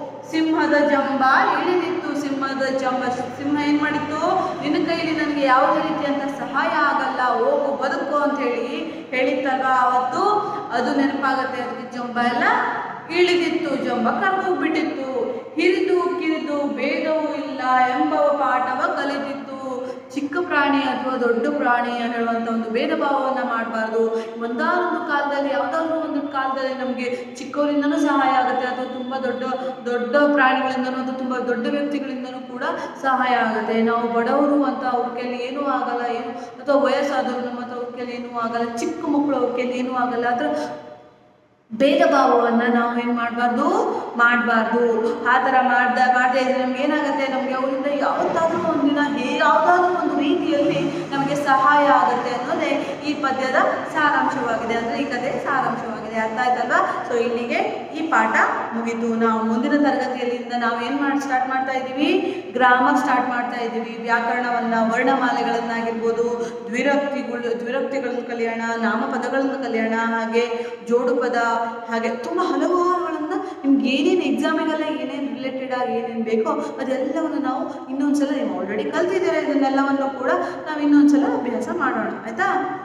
ಸಿಂಹದ ಜಂಬ ಇಳಿದಿತ್ತು ಸಿಂಹದ ಜಂಬ ಸಿಂಹ ಏನ್ ಮಾಡಿತ್ತು ನಿನ್ನ ಕೈಲಿ ನನಗೆ ಯಾವುದೇ ರೀತಿಯಂತ ಸಹಾಯ ಆಗಲ್ಲ ಹೋಗು ಬದುಕು ಅಂತ ಹೇಳಿ ಹೇಳಿತ್ತಲ್ವಾ ಅವತ್ತು ಅದು ನೆನಪಾಗತ್ತೆ ಅದಕ್ಕೆ ಜಂಬ ಎಲ್ಲ ಇಳಿದಿತ್ತು ಜಂಬ ಕರ್ಗೋಗ್ಬಿಟ್ಟಿತ್ತು ಹಿರಿದು ಕಿರಿದು ಭೇದವೂ ಇಲ್ಲ ಎಂಬವ ಪಾಠವ ಕಲಿತಿತ್ತು ಚಿಕ್ಕ ಪ್ರಾಣಿ ಅಥವಾ ದೊಡ್ಡ ಪ್ರಾಣಿ ಹೇಳುವಂಥ ಒಂದು ಭೇದ ಭಾವವನ್ನು ಮಾಡಬಾರ್ದು ಒಂದಾನೊಂದು ಕಾಲದಲ್ಲಿ ಯಾವುದಾದ್ರೂ ಒಂದು ಕಾಲದಲ್ಲಿ ನಮಗೆ ಚಿಕ್ಕವರಿಂದನೂ ಸಹಾಯ ಆಗುತ್ತೆ ಅಥವಾ ತುಂಬ ದೊಡ್ಡ ದೊಡ್ಡ ಪ್ರಾಣಿಗಳಿಂದನೂ ಅಥವಾ ತುಂಬ ದೊಡ್ಡ ವ್ಯಕ್ತಿಗಳಿಂದನೂ ಕೂಡ ಸಹಾಯ ಆಗುತ್ತೆ ನಾವು ಬಡವರು ಅಂತ ಅವ್ರ ಕೈಲಿ ಏನೂ ಆಗಲ್ಲ ಏನು ಅಥವಾ ವಯಸ್ಸಾದವರು ನಮ್ಮ ಹತ್ರ ಅವ್ರ ಕೈಲಿ ಏನೂ ಆಗಲ್ಲ ಚಿಕ್ಕ ಮಕ್ಕಳು ಅವ್ರ ಕೈಲಿ ಏನೂ ಆಗಲ್ಲ ಅಥವಾ ಭೇದ ಭಾವವನ್ನ ನಾವು ಏನು ಮಾಡಬಾರ್ದು ಮಾಡಬಾರ್ದು ಆ ಥರ ಮಾಡ್ದ ಮಾಡದೇ ಇದ್ರೆ ನಮ್ಗೆ ಏನಾಗುತ್ತೆ ನಮಗೆ ಅವರಿಂದ ಯಾವತ್ತಾದ್ರೂ ಒಂದಿನ ಹೇ ಯಾವುದಾದ್ರೂ ಒಂದು ರೀತಿಯಲ್ಲಿ ನಮಗೆ ಸಹಾಯ ಆಗುತ್ತೆ ಅನ್ನೋದೇ ಈ ಪದ್ಯದ ಸಾರಾಂಶವಾಗಿದೆ ಅಂದರೆ ಈ ಕಥೆ ಸಾರಾಂಶವಾಗಿದೆ ಅರ್ಥ ಆಯ್ತಲ್ವಾ ಸೊ ಇಲ್ಲಿಗೆ ಈ ಪಾಠ ಮುಗೀತು ನಾವು ಮುಂದಿನ ತರಗತಿಯಲ್ಲಿಂದ ನಾವು ಏನು ಮಾಡಿ ಸ್ಟಾರ್ಟ್ ಮಾಡ್ತಾ ಇದ್ದೀವಿ ಗ್ರಾಮರ್ ಸ್ಟಾರ್ಟ್ ಮಾಡ್ತಾ ಇದ್ದೀವಿ ವ್ಯಾಕರಣವನ್ನು ವರ್ಣಮಾಲೆಗಳನ್ನಾಗಿರ್ಬೋದು ದ್ವಿರಕ್ತಿಗಳು ದ್ವಿರಕ್ತಿಗಳನ್ನು ಕಲಿಯೋಣ ನಾಮಪದಗಳನ್ನು ಕಲಿಯೋಣ ಹಾಗೆ ಜೋಡು ಪದ ಹಾಗೆ ತುಂಬ ಹಲವಾರುಗಳನ್ನು ನಿಮ್ಗೆ ಏನೇನು ಎಕ್ಸಾಮಿಗೆಲ್ಲ ಏನೇನು ರಿಲೇಟೆಡ್ ಆಗಿ ಏನೇನು ಬೇಕೋ ಅದೆಲ್ಲವನ್ನು ನಾವು ಇನ್ನೊಂದ್ಸಲ ನೀವು ಆಲ್ರೆಡಿ ಕಲ್ತಿದ್ದೀರಾ ಇದನ್ನೆಲ್ಲವನ್ನು ಕೂಡ ನಾವು ಇನ್ನೊಂದ್ಸಲ ಅಭ್ಯಾಸ ಮಾಡೋಣ ಆಯಿತಾ